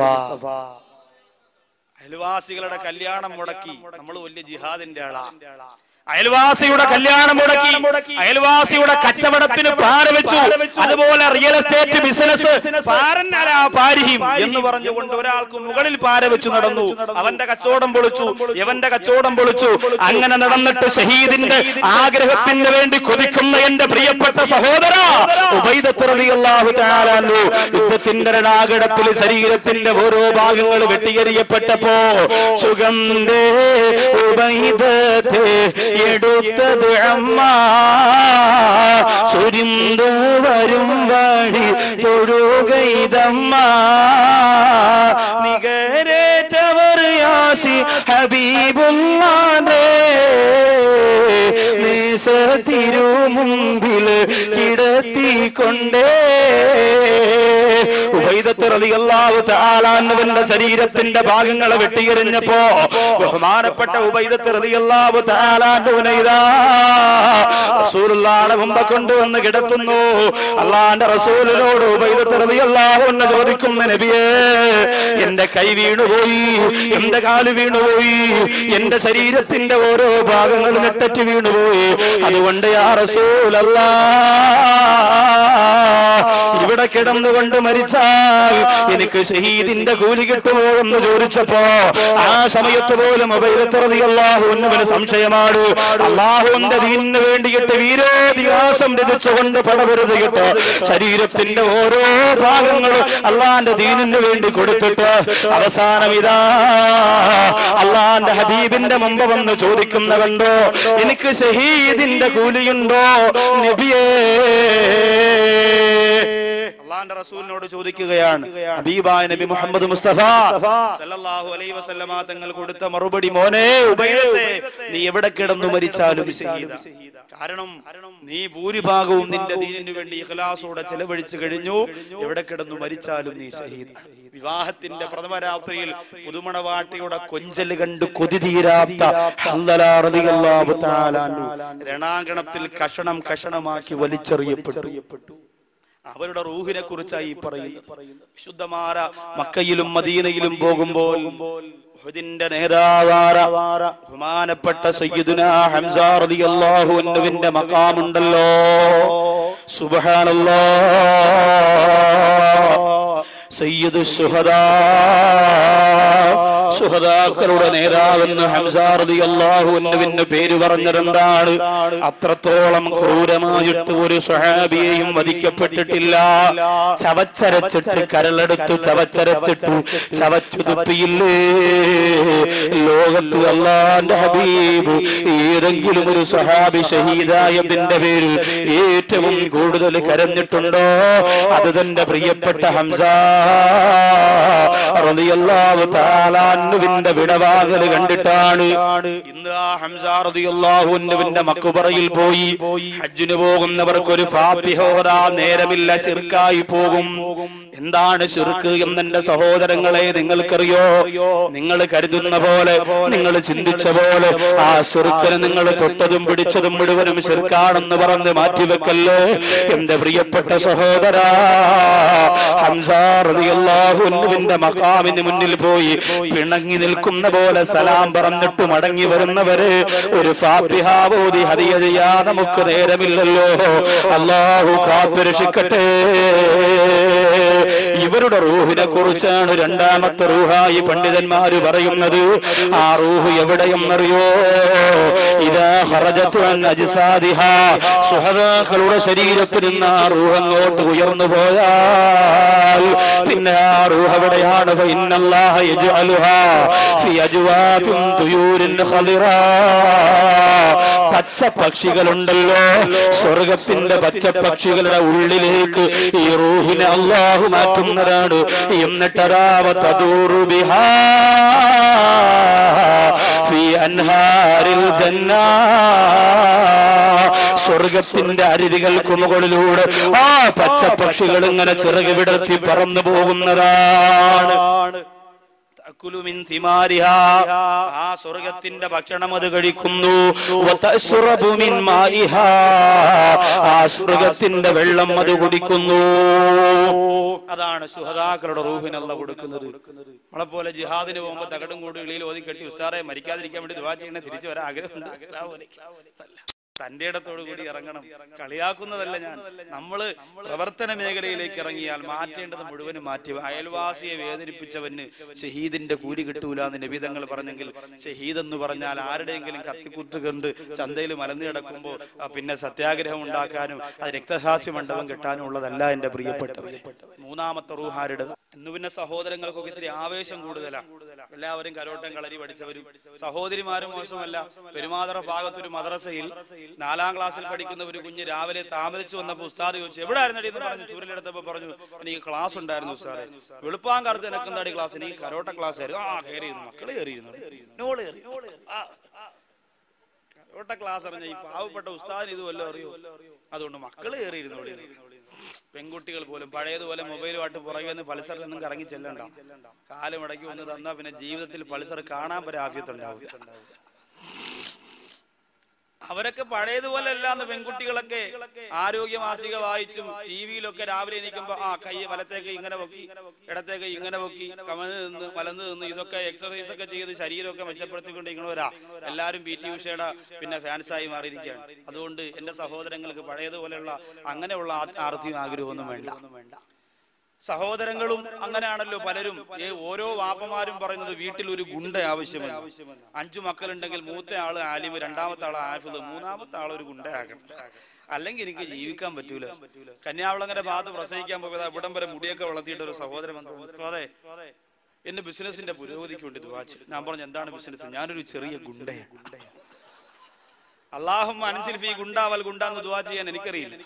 അയൽവാസികളുടെ കല്യാണം മുടക്കി നമ്മൾ വലിയ ജിഹാദിന്റെ ആളാ അയൽവാസിയുടെ കല്യാണം മുടക്കി അയൽവാസിയുടെ കച്ചവടത്തിന് പാര വെച്ചു അതുപോലെ റിയൽ എസ്റ്റേറ്റ് ബിസിനസ് പാരന്നലാ പാരിഹിം എന്ന് പറഞ്ഞുകൊണ്ട് ഒരാൾക്ക് മുകളിൽ പാര വെച്ചു നടന്നു അവന്റെ കച്ചവടം പൊളിച്ചു ഇവന്റെ കച്ചവടം പൊളിച്ചു അങ്ങനെ നടന്നിട്ട് ഷഹീദിന്റെ ആഗ്രഹത്തിന് വേണ്ടി കൊതിക്കുന്ന എന്റെ പ്രിയപ്പെട്ട സഹോദര ഉബൈദത്തുറതിയല്ലാഹു തആലാനു യുദ്ധത്തിന്റെ രണാകടത്തിൽ ശരീരത്തിന്റെ ഓരോ ഭാഗങ്ങൾ വെട്ടിയെറിയപ്പെട്ടപ്പോ സുഗന്ധേ ഉബൈദത്തെ എടുത്തത് അമ്മ സുരിന്ത് വരും വഴി തൊഴുകൈതമ്മ നികരേറ്റവർ യാസി ഹബീബുല്ലാനേ നേസ തിരുമുമ്പിൽ കിടത്തിക്കൊണ്ടേ ഉബൈദത്ത് ശരീരത്തിന്റെ ഭാഗങ്ങളെ വെട്ടിയെറിഞ്ഞപ്പോ ബഹുമാനപ്പെട്ട ഉബൈദത്ത് റളിയല്ലാഹു തആലാന്റെ ഇതാ റസൂലുള്ളാഹിയുടെ മുമ്പ് കൊണ്ടുവന്ന് കിടത്തുന്നു അള്ളാന്റെ റസൂലിനോട് ഉബൈദത്ത് റളിയല്ലാഹു അൻഹു ചോദിക്കുന്ന നബിയേ എന്റെ കൈ വീണുപോയി എന്റെ കാല് വീണുപോയി എന്റെ ശരീരത്തിന്റെ ഓരോ ഭാഗങ്ങൾ നെട്ടറ്റ് വീണുപോയി അതുകൊണ്ട് യാ റസൂലല്ലാ ഇവിടെ കിടന്നുകൊണ്ട് മരിച്ചാൽ എനിക്ക് ഷഹീദിന്റെ കൂലി കിട്ടുമോ എന്ന് ചോദിച്ചപ്പോ ആ സമയത്ത് പോലും അള്ളാഹുവിന് സംശയമാണ് അള്ളാഹുവിന്റെ ദീനിന് വേണ്ടിയിട്ട് വീരോതിഹാസം രചിച്ചുകൊണ്ട് പടപൊരുതിയിട്ട് ശരീരത്തിന്റെ ഓരോ ഭാഗങ്ങളും അള്ളാന്റെ ദീനിന് വേണ്ടി കൊടുത്തിട്ട് അവസാനം ഇതാ അള്ളാന്റെ ഹബീബിന്റെ മുമ്പ് വന്ന് ചോദിക്കുന്ന കണ്ടോ എനിക്ക് ഷഹീദിന്റെ കൂലിയുണ്ടോ നബിയേ അള്ളാന്റെ റസൂലിനോട് ചോദിക്കുകയാണ് ഹബീബായ നബി മുഹമ്മദ് മുസ്തഫ സല്ലല്ലാഹു അലൈഹി വസല്ലമ തങ്ങൾ കൊടുത്ത മറുപടി മോനെ ഉബൈദത്തെ നീ എവിടെ കിടന്നു മരിച്ചാലും ഷഹീദ കാരണം നീ ഭൂരിഭാഗവും നിന്റെ ദീനിനു വേണ്ടി ഇഖ്ലാസോടെ ചെലവഴിച്ചു കഴിഞ്ഞു എവിടെ കിടന്നു മരിച്ചാലും നീ ഷഹീദ് വിവാഹത്തിന്റെ പ്രഥമ രാത്രിയിൽ പുതുമണവാട്ടിയുടെ കൊഞ്ചൽ കണ്ട് കൊതി തീരാത്ത ഹൻദലാ റളിയല്ലാഹു തആല അൻഹു രണാങ്കണത്തിൽ കഷണം കഷണമാക്കി വലിച്ചെറിയപ്പെട്ടു അവരുടെ റൂഹിനെ കുറിച്ചായി പറയുന്നത് വിശുദ്ധമാര മക്കയിലും മദീനയിലും പോകുമ്പോൾ ഉഹദിന്റെ നേതാവാര ബഹുമാനപ്പെട്ട സയ്യിദുന ഹംസ റളിയല്ലാഹു അൻഹുവിന്റെ മഖാമുണ്ടല്ലോ സുബ്ഹാനല്ലാഹ് സയ്യിദു ശുഹദാ സുഹദാക്കളുടെ നേതാവെന്ന് ഹംസാർദി അള്ളാഹുവിന് പേര് പറഞ്ഞതെന്താണ് അത്രത്തോളം ക്രൂരമായിട്ട് ഒരു സ്വഹാബിയെയും വധിക്കപ്പെട്ടിട്ടില്ല ചവച്ചരച്ചിട്ട് കരളെടുത്ത് ചവച്ചരച്ചിട്ട് ചവച്ചു തുപ്പിയില്ലേ ലോകത്ത് അള്ളാന്റെ ഹബീബ് ഏതെങ്കിലും ഒരു സ്വഹാബി ഷഹീദായതിന്റെ പേരിൽ ഏറ്റവും കൂടുതൽ കരഞ്ഞിട്ടുണ്ടോ അത് തന്റെ പ്രിയപ്പെട്ട ഹംസ റളിയല്ലാഹു തആല അൻഹുവിന്റെ വിടവാകല് കണ്ടിട്ടാണ് ഇന്ന് ആ ഹംസ റളിയല്ലാഹു അൻഹുവിന്റെ മക്ബറയിൽ പോയി ഹജ്ജിന് പോകുന്നവർക്ക് ഒരു ഫാത്തിഹോദാ നേരമില്ല ശിർക്കായി പോകും എന്താണ് ശിർക്ക് എന്നെന്റെ സഹോദരങ്ങളെ നിങ്ങൾക്കറിയോ നിങ്ങൾ കരുതുന്ന പോലെ നിങ്ങൾ ചിന്തിച്ച പോലെ ആ ശിർക്കിന് നിങ്ങൾ തൊട്ടതും പിടിച്ചതും മുഴുവനും ശിർക്കാണെന്ന് പറഞ്ഞ് മാറ്റിവെക്കല്ലേ എന്റെ പ്രിയപ്പെട്ട സഹോദര ഹംസാറിയാഹുവിന്റെ മക്കാമിന് മുന്നിൽ പോയി പിണങ്ങി നിൽക്കുന്ന പോലെ സലാം പറഞ്ഞിട്ട് മടങ്ങി വരുന്നവര് ഒരു ഫാത്തിഹാവോതി ഹതിയ ചെയ്യാ നമുക്ക് നേരമില്ലല്ലോ അള്ളാഹു കാത്തുരക്ഷിക്കട്ടെ ഇവരുടെ അവരുടെ റൂഹിനെ കുറിച്ചാണ് രണ്ടാമത്തെ റൂഹായി പണ്ഡിതന്മാര് പറയുന്നത് ആ റൂഹ് എവിടെയെന്നറിയോ ഇതാ ഹറജത്തു അൻ അജ്സാദിഹാ സുഹദാക്കളുടെ ശരീരത്തിൽ നിന്ന് ആ റൂഹ് അങ്ങോട്ട് ഉയർന്നു പോയാൽ പിന്നെ ആ റൂഹ് എവിടെയാണ് ഫഇന്നല്ലാഹ യജ്അലുഹാ ഫി അജ്വാഫിൻ തുയൂരിൻ ഖളിറാ പച്ച പക്ഷികളുണ്ടല്ലോ സ്വർഗത്തിന്റെ പച്ച പക്ഷികളുടെ ഉള്ളിലേക്ക് ഈ റൂഹിനെ അള്ളാഹു മാറ്റുന്നതാണ് എന്നിട്ടരാവ തദൂറു ബിഹാ ഫി അൻഹാരിൽ ജന്നാ സ്വർഗത്തിന്റെ അരുവികൾക്ക് മുകളിലൂടെ ആ പച്ച പക്ഷികൾ ഇങ്ങനെ ചിറക് വിടർത്തി പറന്നു പോകുന്നതാണ് തഅക്കുലു മിൻ തിമാരിഹാ. ആ സ്വർഗത്തിന്റെ ഭക്ഷണം അത് കഴിക്കുന്നു വതശ്റബു മിൻ മാഇഹാ. ആ സ്വർഗത്തിന്റെ വെള്ളം അത് കുടിക്കുന്നു അതാണ് സുഹദാക്കളുടെ റൂഹിനല്ല കൊടുക്കുന്നത് നമ്മളെ പോലെ ജിഹാദിന് പോകുമ്പോ തകടും കൂടി ഇളിയിൽ ഓതി കെട്ടി ഉസ്താറെ മരിക്കാതിരിക്കാൻ വേണ്ടി ദുവാ ചെയ്യണേ തിരിച്ചു വരാൻ ആഗ്രഹമുണ്ട് അല്ല. തന്റെ ഇടത്തോടു കൂടി ഇറങ്ങണം കളിയാക്കുന്നതല്ല ഞാൻ നമ്മള് പ്രവർത്തന മേഖലയിലേക്ക് ഇറങ്ങിയാൽ മാറ്റേണ്ടത് മുഴുവനും മാറ്റി അയൽവാസിയെ വേദനിപ്പിച്ചവന് ഷഹീദിന്റെ കൂലി കിട്ടൂല എന്ന് നബിതങ്ങൾ പറഞ്ഞെങ്കിൽ ഷഹീദ് എന്ന് പറഞ്ഞാൽ ആരുടെയെങ്കിലും കത്തിക്കുത്ത് കണ്ട് ചന്തയിൽ മലന്നു കിടക്കുമ്പോൾ ആ, പിന്നെ സത്യാഗ്രഹം ഉണ്ടാക്കാനും അത് രക്തസാക്ഷി മണ്ഡപം കിട്ടാനും ഉള്ളതല്ല എന്റെ പ്രിയപ്പെട്ടവരെ മൂന്നാമത്തെ റൂഹാരുടെ ഇന്ന് പിന്നെ സഹോദരങ്ങൾക്കൊക്കെ ഇത്തിരി ആവേശം കൂടുതലാണ് എല്ലാവരും കരോട്ടം കളരി പഠിച്ചവരും സഹോദരിമാരും മോശമല്ല പെരുമാതറ ഭാഗത്തൊരു മദ്രസയിൽ നാലാം ക്ലാസ്സിൽ പഠിക്കുന്ന ഒരു കുഞ്ഞ് രാവിലെ താമസിച്ചു വന്നപ്പോൾ ഉസ്താദ് ചോദിച്ചു എവിടെ ആയിരുന്നു എന്ന് പറഞ്ഞു ചുരുലെടുത്തപ്പോ പറഞ്ഞു എനിക്ക് ക്ലാസ് ഉണ്ടായിരുന്നു ഉസ്താദെ വെളുപ്പാൻ കാലത്ത് എനിക്ക് എന്താടി ക്ലാസ് എനിക്ക് കരോട്ട ക്ലാസ് ആയിരുന്നു ആ കയറിയിരുന്നു മക്കള് കയറിയിരുന്നു നോള് കയറി ആ, ആ. കരോട്ട ക്ലാസ് അറിഞ്ഞ ഈ പാവപ്പെട്ട ഉസ്താദിന് ഇത് വല്ലതും അറിയോ അതുകൊണ്ട് മക്കള് കയറിയിരുന്നു പെൺകുട്ടികൾ പോലും പഴയതുപോലെ മൊബൈലുമായിട്ട് പുറകെ നിന്ന് പൾസറിൽ നിന്നും കറങ്ങി ചെല്ലണ്ട കാലം ഇടയ്ക്ക് വന്ന് തന്നാ പിന്നെ ജീവിതത്തിൽ പൾസർ കാണാൻ വരെ ആഫ്യത്തുണ്ടാവും അവരൊക്കെ പഴയതുപോലെ അല്ലാന്ന് പെൺകുട്ടികളൊക്കെ ആരോഗ്യ മാസിക വായിച്ചും ടി വിയിലൊക്കെ രാവിലെ എണീക്കുമ്പോ ആ കൈ വലത്തേക്ക് ഇങ്ങനെ പൊക്കി ഇടത്തേക്ക് ഇങ്ങനെ പൊക്കി കമന്ന് നിന്ന് വലന്ന് നിന്ന് ഇതൊക്കെ എക്സർസൈസ് ഒക്കെ ചെയ്ത് ശരീരമൊക്കെ മെച്ചപ്പെടുത്തിക്കൊണ്ടിരിക്കണവരാ എല്ലാരും പി ടി ഉഷയുടെ പിന്നെ ഫാൻസായി മാറിയിരിക്കുകയാണ് അതുകൊണ്ട് എന്റെ സഹോദരങ്ങൾക്ക് പഴയതുപോലെയുള്ള അങ്ങനെയുള്ള ആ- ആർത്തിയും ആഗ്രഹമൊന്നും വേണ്ട സഹോദരങ്ങളും അങ്ങനെയാണല്ലോ പലരും ഏ ഓരോ വാപ്പമാരും പറയുന്നത് വീട്ടിൽ ഒരു ഗുണ്ട ആവശ്യമെന്ന് അഞ്ചു മക്കളുണ്ടെങ്കിൽ മൂത്ത ആള് ആലിമ് രണ്ടാമത്തെ ആള് ആഫിദ് മൂന്നാമത്തെ ആൾ ഒരു ഗുണ്ടയാകണം അല്ലെങ്കിൽ എനിക്ക് ജീവിക്കാൻ പറ്റൂല കന്യാകുളങ്ങര ഭാഗത്ത് പ്രസവിക്കാൻ പോയത് ഇവിടം വരെ മുടിയൊക്കെ വളർത്തിയിട്ട് ഒരു സഹോദരൻ വന്നു. അതെ എന്റെ ബിസിനസിന്റെ പുരോഗതിക്ക് വേണ്ടി ദുവാച്ചു ഞാൻ പറഞ്ഞു എന്താണ് ബിസിനസ് ഞാനൊരു ചെറിയ ഗുണ്ടയാണ് അള്ളാഹും അനസിൽ ഫീ ഗുണ്ടാവൽ ഗുണ്ടാന്ന് ദുവാ ചെയ്യാൻ എനിക്കറിയില്ല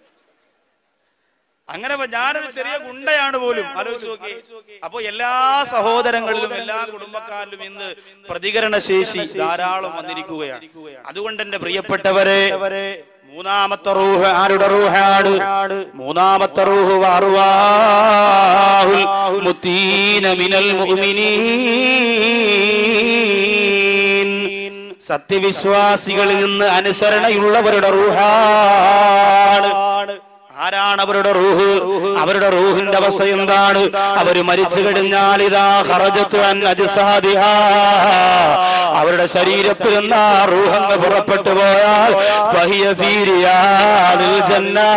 അങ്ങനെ ഇപ്പൊ ഞാനൊരു ചെറിയ ഗുണ്ടയാണ് പോലും ആലോചിച്ച് നോക്കി അപ്പൊ എല്ലാ സഹോദരങ്ങളിലും എല്ലാ കുടുംബക്കാരിലും ഇന്ന് പ്രതികരണ ശേഷി ധാരാളം വന്നിരിക്കുകയാണ് അതുകൊണ്ട് എന്റെ പ്രിയപ്പെട്ടവരെ മൂന്നാമത്തെ റൂഹ് ആരുടെ റൂഹാണ് മൂന്നാമത്തെ റൂഹ് വാറുവാഹുൽ മുത്തീന മിനൽ മുഅ്മിനീൻ സത്യവിശ്വാസികളിൽ നിന്ന് അനുസരണയുള്ളവരുടെ റൂഹാണ് ആരാണ് അവരുടെ റൂഹ് അവരുടെ റൂഹിന്റെ അവസ്ഥ എന്താണ് അവര് മരിച്ചു കഴിഞ്ഞാൽ ഇതാ ഖറജത്തു അൻ അജ്സാദിഹാ. അവരുടെ ശരീരത്തിൽ നിന്ന് ആ റൂഹങ്ങ് പുറപ്പെട്ടു പോയാൽ ഫഹിയ ഫീ റിയാദിൽ ജന്നാ.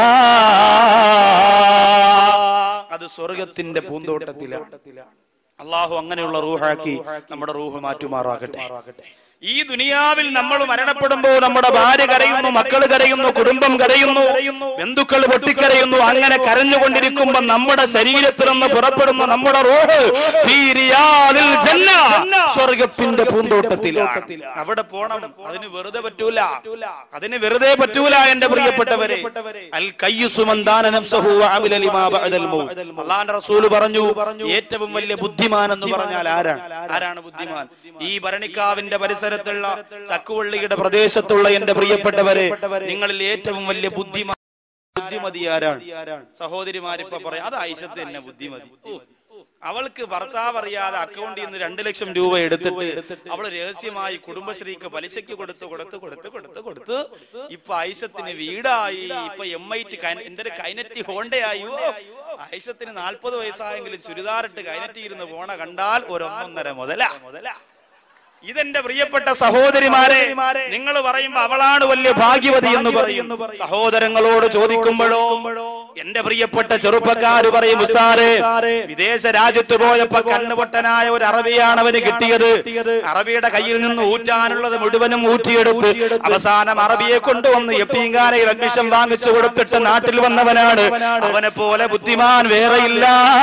അത് സ്വർഗത്തിന്റെ പൂന്തോട്ടത്തിലാണ് അള്ളാഹു അങ്ങനെയുള്ള റൂഹാക്കി നമ്മുടെ റൂഹ് മാറ്റുമാറാകട്ടെ ഈ ദുനിയാവിൽ നമ്മൾ മരണപ്പെടുമ്പോൾ നമ്മുടെ ഭാര്യ കരയുന്നു മക്കൾ കരയുന്നു കുടുംബം കരയുന്നു ബന്ധുക്കൾ പൊട്ടിക്കരയുന്നു അങ്ങനെ കരഞ്ഞുകൊണ്ടിരിക്കുമ്പോ നമ്മുടെ ശരീരത്തിൽ നിന്ന് പുറപ്പെടുന്ന നമ്മുടെ റൂഹ് ഫീ റിയാദിൽ ജന്ന. സ്വർഗത്തിന്റെ പൂന്തോട്ടത്തിൽ അവിടെ പോണം അതിന് വെറുതെ പറ്റൂല അതിന് വെറുതെ പറ്റൂല എന്റെ പ്രിയപ്പെട്ടവരെ അൽ കയ്യുസുമൻ ദാന നഫ്സഹു വഅമില ലിമാ ബഅദൽ മൗത്ത് അല്ലാഹുവിന്റെ റസൂൽ പറഞ്ഞു ഏറ്റവും വലിയ ബുദ്ധിമാൻ എന്ന് പറഞ്ഞാൽ ആരാണ് ആരാണ് ബുദ്ധിമാൻ ഈ ഭരണിക്കാവിന്റെ പരിസരത്തുള്ള ചക്കുവള്ളിയുടെ പ്രദേശത്തുള്ള എന്റെ പ്രിയപ്പെട്ടവരെ നിങ്ങളിൽ ഏറ്റവും വലിയ ബുദ്ധിമാൻ ബുദ്ധിമതി ആരാണ് സഹോദരിമാരിപ്പോ പറയാം അത് ഐശത്ത് തന്നെ ബുദ്ധിമതി ഓ, അവൾക്ക് ഭർത്താവ് അറിയാതെ അക്കൗണ്ടിൽ നിന്ന് രണ്ട് ലക്ഷം രൂപ എടുത്തിട്ട് അവള് രഹസ്യമായി കുടുംബശ്രീക്ക് പലിശയ്ക്ക് കൊടുത്ത് കൊടുത്ത് കൊടുത്ത് കൊടുത്ത് കൊടുത്ത് ഇപ്പൊ ഐശത്തിന് വീടായി ഇപ്പൊ എം ഐ ടി എന്റെ ഒരു കൈനറ്റി ഹോണ്ടയായോ ഐശത്തിന് നാൽപ്പത് വയസ്സായെങ്കിലും ചുരിദാറിട്ട് കൈനറ്റി ഇരുന്ന് പോണ കണ്ടാൽ ഒരു ഒന്നൊന്നര മുതല മുതല ഇതെന്റെ പ്രിയപ്പെട്ട സഹോദരിമാരെ നിങ്ങൾ പറയുമ്പോ അവളാണ് വലിയ ഭാഗ്യവതി എന്ന് പറയുന്നു സഹോദരങ്ങളോട് ചോദിക്കുമ്പോഴോ എന്റെ പ്രിയപ്പെട്ട ചെറുപ്പക്കാര് പറയും ഉസ്താദേ വിദേശ രാജ്യത്ത് പോയപ്പോ കണ്ണുപൊട്ടനായ ഒരു അറബിയാണ് അവന് കിട്ടിയത് അറബിയുടെ കയ്യിൽ നിന്ന് ഊറ്റാനുള്ളത് മുഴുവനും ഊറ്റിയെടുത്ത് അവസാനം അറബിയെ കൊണ്ടുവന്ന് എപ്പിങ്കാനയിൽ അഡ്മിഷൻ വാങ്ങിച്ചു കൊടുത്തിട്ട് നാട്ടിൽ വന്നവനാണ് അവനെ പോലെ ബുദ്ധിമാൻ വേറെയില്ല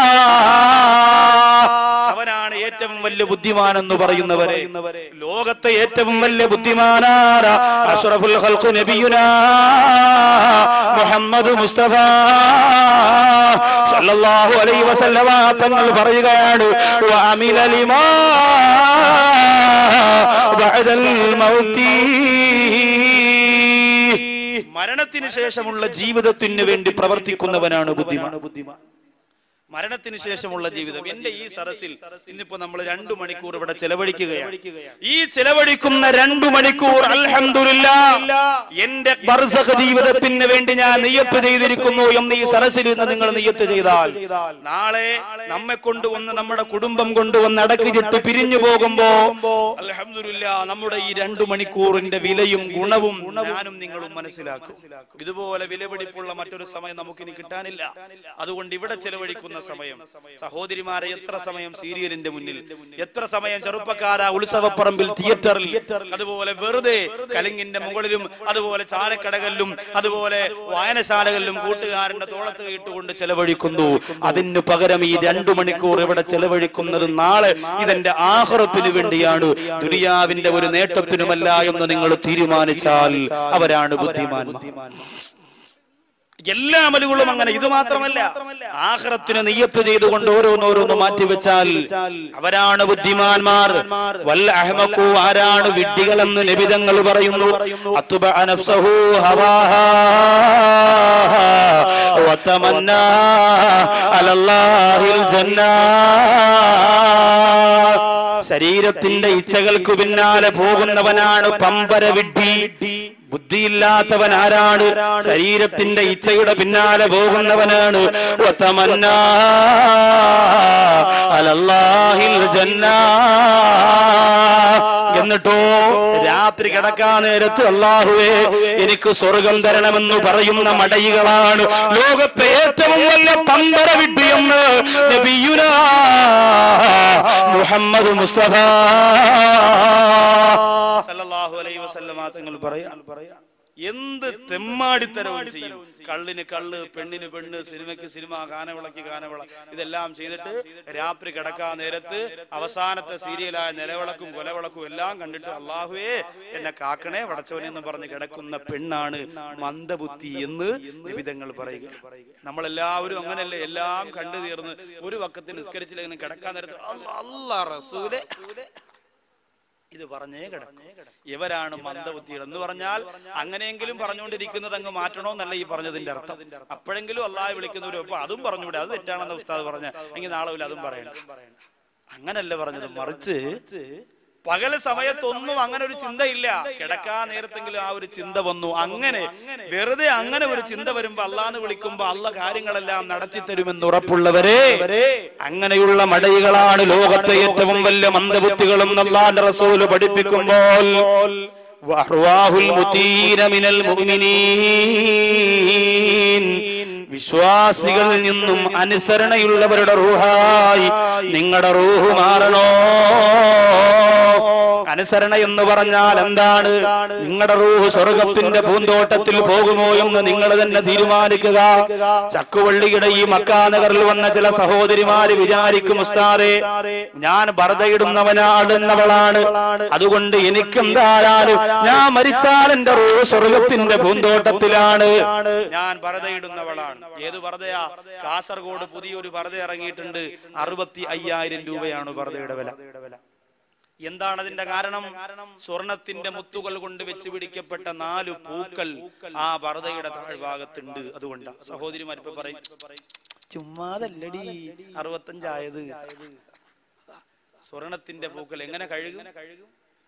അവനാണ് ഏറ്റവും വലിയ ബുദ്ധിമാൻ എന്ന് പറയുന്നവരെ ലോകത്തെ ഏറ്റവും വലിയ ബുദ്ധിമാനാണ് അഷ്റഫുൽ ഖൽഖ് നബിയുനാ മുഹമ്മദ് മുസ്തഫ സല്ലല്ലാഹു അലൈഹി വസല്ലമ തങ്ങൾ പറയുകയാണ് വഅമില ലിമാ ബഅദൽ മൗതി മരണത്തിന് ശേഷമുള്ള ജീവിതത്തിന് വേണ്ടി പ്രവർത്തിക്കുന്നവനാണ് ബുദ്ധിമാൻ ബുദ്ധിമാൻ മരണത്തിന് ശേഷമുള്ള ജീവിതം എന്റെ ഈ സരസിൽ ഇന്നിപ്പോ നമ്മൾ രണ്ടു മണിക്കൂർ ഇവിടെ ചെലവഴിക്കുകയാണ് ഈ ചെലവഴിക്കുന്ന രണ്ടു മണിക്കൂർ അൽഹംദുലില്ല എന്റെ ബർസഖ് ജീവിതത്തിന് വേണ്ടി ഞാൻ നിയ്യത്ത് ചെയ്തിരിക്കുന്നു എന്ന് ഈ സരസിൽ നിന്ന് നിങ്ങൾ നിയ്യത്ത് ചെയ്താൽ നാളെ നമ്മെ കൊണ്ടുവന്ന് നമ്മുടെ കുടുംബം കൊണ്ടുവന്ന് അടക്കിച്ചിട്ട് പിരിഞ്ഞു പോകുമ്പോ അൽഹംദുലില്ല നമ്മുടെ ഈ രണ്ടു മണിക്കൂറിന്റെ വിലയും ഗുണവും ഞാനും നിങ്ങളും മനസ്സിലാക്കും ഇതുപോലെ വിലപിടിപ്പുള്ള മറ്റൊരു സമയം നമുക്കിനി കിട്ടാനില്ല അതുകൊണ്ട് ഇവിടെ ചെലവഴിക്കുന്ന സമയം സഹോദരിമാരെ എത്ര സമയം സീരിയലിന്റെ മുന്നിൽ എത്ര സമയം ചെറുപ്പക്കാര ഉത്സവപ്പറമ്പിൽ തിയേറ്ററിൽ അതുപോലെ വെറുതെ കലിങ്ങിന്റെ മുകളിലും അതുപോലെ ചാലക്കടകളിലും അതുപോലെ വായനശാലകളിലും കൂട്ടുകാരന്റെ തോളത്ത് ഇട്ടുകൊണ്ട് ചെലവഴിക്കുന്നു അതിന് പകരം ഈ രണ്ടു മണിക്കൂർ ഇവിടെ ചെലവഴിക്കുന്നത് നാളെ ഇതെന്റെ ആഹ്റത്തിന് വേണ്ടിയാണ് ദുനിയാവിന്റെ ഒരു നേട്ടത്തിനുമല്ല എന്ന് നിങ്ങൾ തീരുമാനിച്ചാൽ അവരാണ് ബുദ്ധിമാന്മാർ എല്ലാ അമലുകളും അങ്ങനെ ഇത് മാത്രമല്ല ആഹ്റത്തിന് നെയ്യത്ത് ചെയ്തുകൊണ്ട് ഓരോന്നോരോന്ന് മാറ്റിവെച്ചാൽ അവരാണ് ബുദ്ധിമാന്മാർ വല്ല അഹ്മക്കു ആരാണ് വിഡ്ഢികളെന്ന് നിബിതങ്ങൾ പറയുന്നു അത്തുബ നഫ്സഹു ഹവാഹാ വതമന്നാ അലല്ലാഹിൽ ജന്നാ ശരീരത്തിന്റെ ഇച്ഛകൾക്ക് പിന്നാലെ പോകുന്നവനാണ് പമ്പര വിഡ്ഢി ബുദ്ധിയില്ലാത്തവൻ ആരാണ് ശരീരത്തിന്റെ ഇച്ഛയുടെ പിന്നാലെ പോകുന്നവനാണ് വതമന്നാ അലല്ലാഹിൽ ജന്നാ എന്നിട്ടോ രാത്രി കിടക്കാൻ നേരത്ത് അള്ളാഹുവേ എനിക്ക് സ്വർഗം തരണമെന്ന് പറയുന്ന മടയികളാണ് ലോകത്തെ ഏറ്റവും വലിയ പമ്പര വിഡ്ഢിയെന്ന് നബിയുനാ മുഹമ്മദ് മുസ്തഫ സല്ലല്ലാഹു അലൈഹി വസല്ലമ തങ്ങൾ പറയാൻ പറയാ എന്ത് തെമ്മാടിത്തരവും ചെയ്യും കള്ളിന് കള്ള് പെണ്ണിന് പെണ്ണ് സിനിമയ്ക്ക് സിനിമ കാനവിളക്ക് കാനവിള ഇതെല്ലാം ചെയ്തിട്ട് രാത്രി കിടക്കാൻ നേരത്ത് അവസാനത്തെ സീരിയലായ നിലവിളക്കും കൊലവിളക്കും എല്ലാം കണ്ടിട്ട് അള്ളാഹുവേ എന്നെ കാക്കണേ വടച്ചവനെ എന്ന് പറഞ്ഞ് കിടക്കുന്ന പെണ്ണാണ് മന്ദബുദ്ധി എന്ന് നിബിധങ്ങൾ പറയുക നമ്മളെല്ലാവരും അങ്ങനെയല്ലേ എല്ലാം കണ്ടു തീർന്ന് ഒരു വക്കത്ത് നിസ്കരിച്ചില്ലെങ്കിൽ കിടക്കാൻ നേരത്ത് അല്ലാ, അല്ലാ റസൂലെ ഇത് പറഞ്ഞേ കിടക്കും ഇവരാണ് മന്ദബുദ്ധികൾ എന്ന് പറഞ്ഞാൽ അങ്ങനെയെങ്കിലും പറഞ്ഞുകൊണ്ടിരിക്കുന്നത് അങ്ങ് മാറ്റണോ എന്നല്ല ഈ പറഞ്ഞതിന്റെ അർത്ഥം അപ്പോഴെങ്കിലും അള്ളാഹ് വിളിക്കുന്നവരും അപ്പൊ അതും പറഞ്ഞുകൂടെ അത് തെറ്റാണെന്ന് ഉസ്താദ് പറഞ്ഞ എങ്കിൽ നാളെ മുതൽ അതും പറയണം അങ്ങനല്ല പറഞ്ഞത് മറിച്ച് പകൽ സമയത്തൊന്നും അങ്ങനെ ഒരു ചിന്തയില്ല കിടക്കാൻ നേരത്തെങ്കിലും ആ ഒരു ചിന്ത വന്നു അങ്ങനെ വെറുതെ അങ്ങനെ ഒരു ചിന്ത വരുമ്പോ അള്ളാന്ന് വിളിക്കുമ്പോ അള്ള കാര്യങ്ങളെല്ലാം നടത്തി തരുമെന്ന് ഉറപ്പുള്ളവരെ അങ്ങനെയുള്ള മടയികളാണ് ലോകത്തെ ഏറ്റവും വലിയ മന്ദബുദ്ധികളും അള്ളാന്റെ റസൂല് പഠിപ്പിക്കുമ്പോൾ വഅർവാഹുൽ മുതീന മിനൽ മുഅ്മിനീൻ വിശ്വാസികളിൽ നിന്നും അനുസരണയുള്ളവരുടെ റൂഹായി നിങ്ങളുടെ റൂഹ് മാറണോ അനുസരണ എന്ന് പറഞ്ഞാൽ എന്താണ് നിങ്ങളുടെ റൂഹ് സ്വർഗത്തിന്റെ പൂന്തോട്ടത്തിൽ പോകുമോ എന്ന് നിങ്ങൾ തന്നെ തീരുമാനിക്കുക ചക്കുവള്ളിയുടെ ഈ മക്കാനഗറിൽ വന്ന ചില സഹോദരിമാര് വിചാരിക്കും ഉസ്താദെ ഞാൻ ഭരതയിടുന്നവനാടുന്നവളാണ് അതുകൊണ്ട് എനിക്കെന്തായാലും ഞാൻ മരിച്ചാൽ എന്റെ റൂഹ് സ്വർഗത്തിന്റെ പൂന്തോട്ടത്തിലാണ് ഞാൻ ഭരതയിടുന്നവളാണ് ഏത് ഭരതയാ കാസർഗോഡ് പുതിയൊരു ഭരത ഇറങ്ങിയിട്ടുണ്ട് അറുപത്തി അയ്യായിരം രൂപയാണ് ഭരതയുടെ വില എന്താണ് അതിന്റെ കാരണം സ്വർണത്തിന്റെ മുത്തുകൾ കൊണ്ട് വെച്ച് പിടിക്കപ്പെട്ട നാല് പൂക്കൾ ആ ഭരതയുടെ താഴ്ഭാഗത്തുണ്ട് അതുകൊണ്ട് സഹോദരിമാരിപ്പോ പറയും ചുമ്മാതല്ലടി അറുപത്തഞ്ചായത് സ്വർണത്തിന്റെ പൂക്കൾ എങ്ങനെ കഴുകും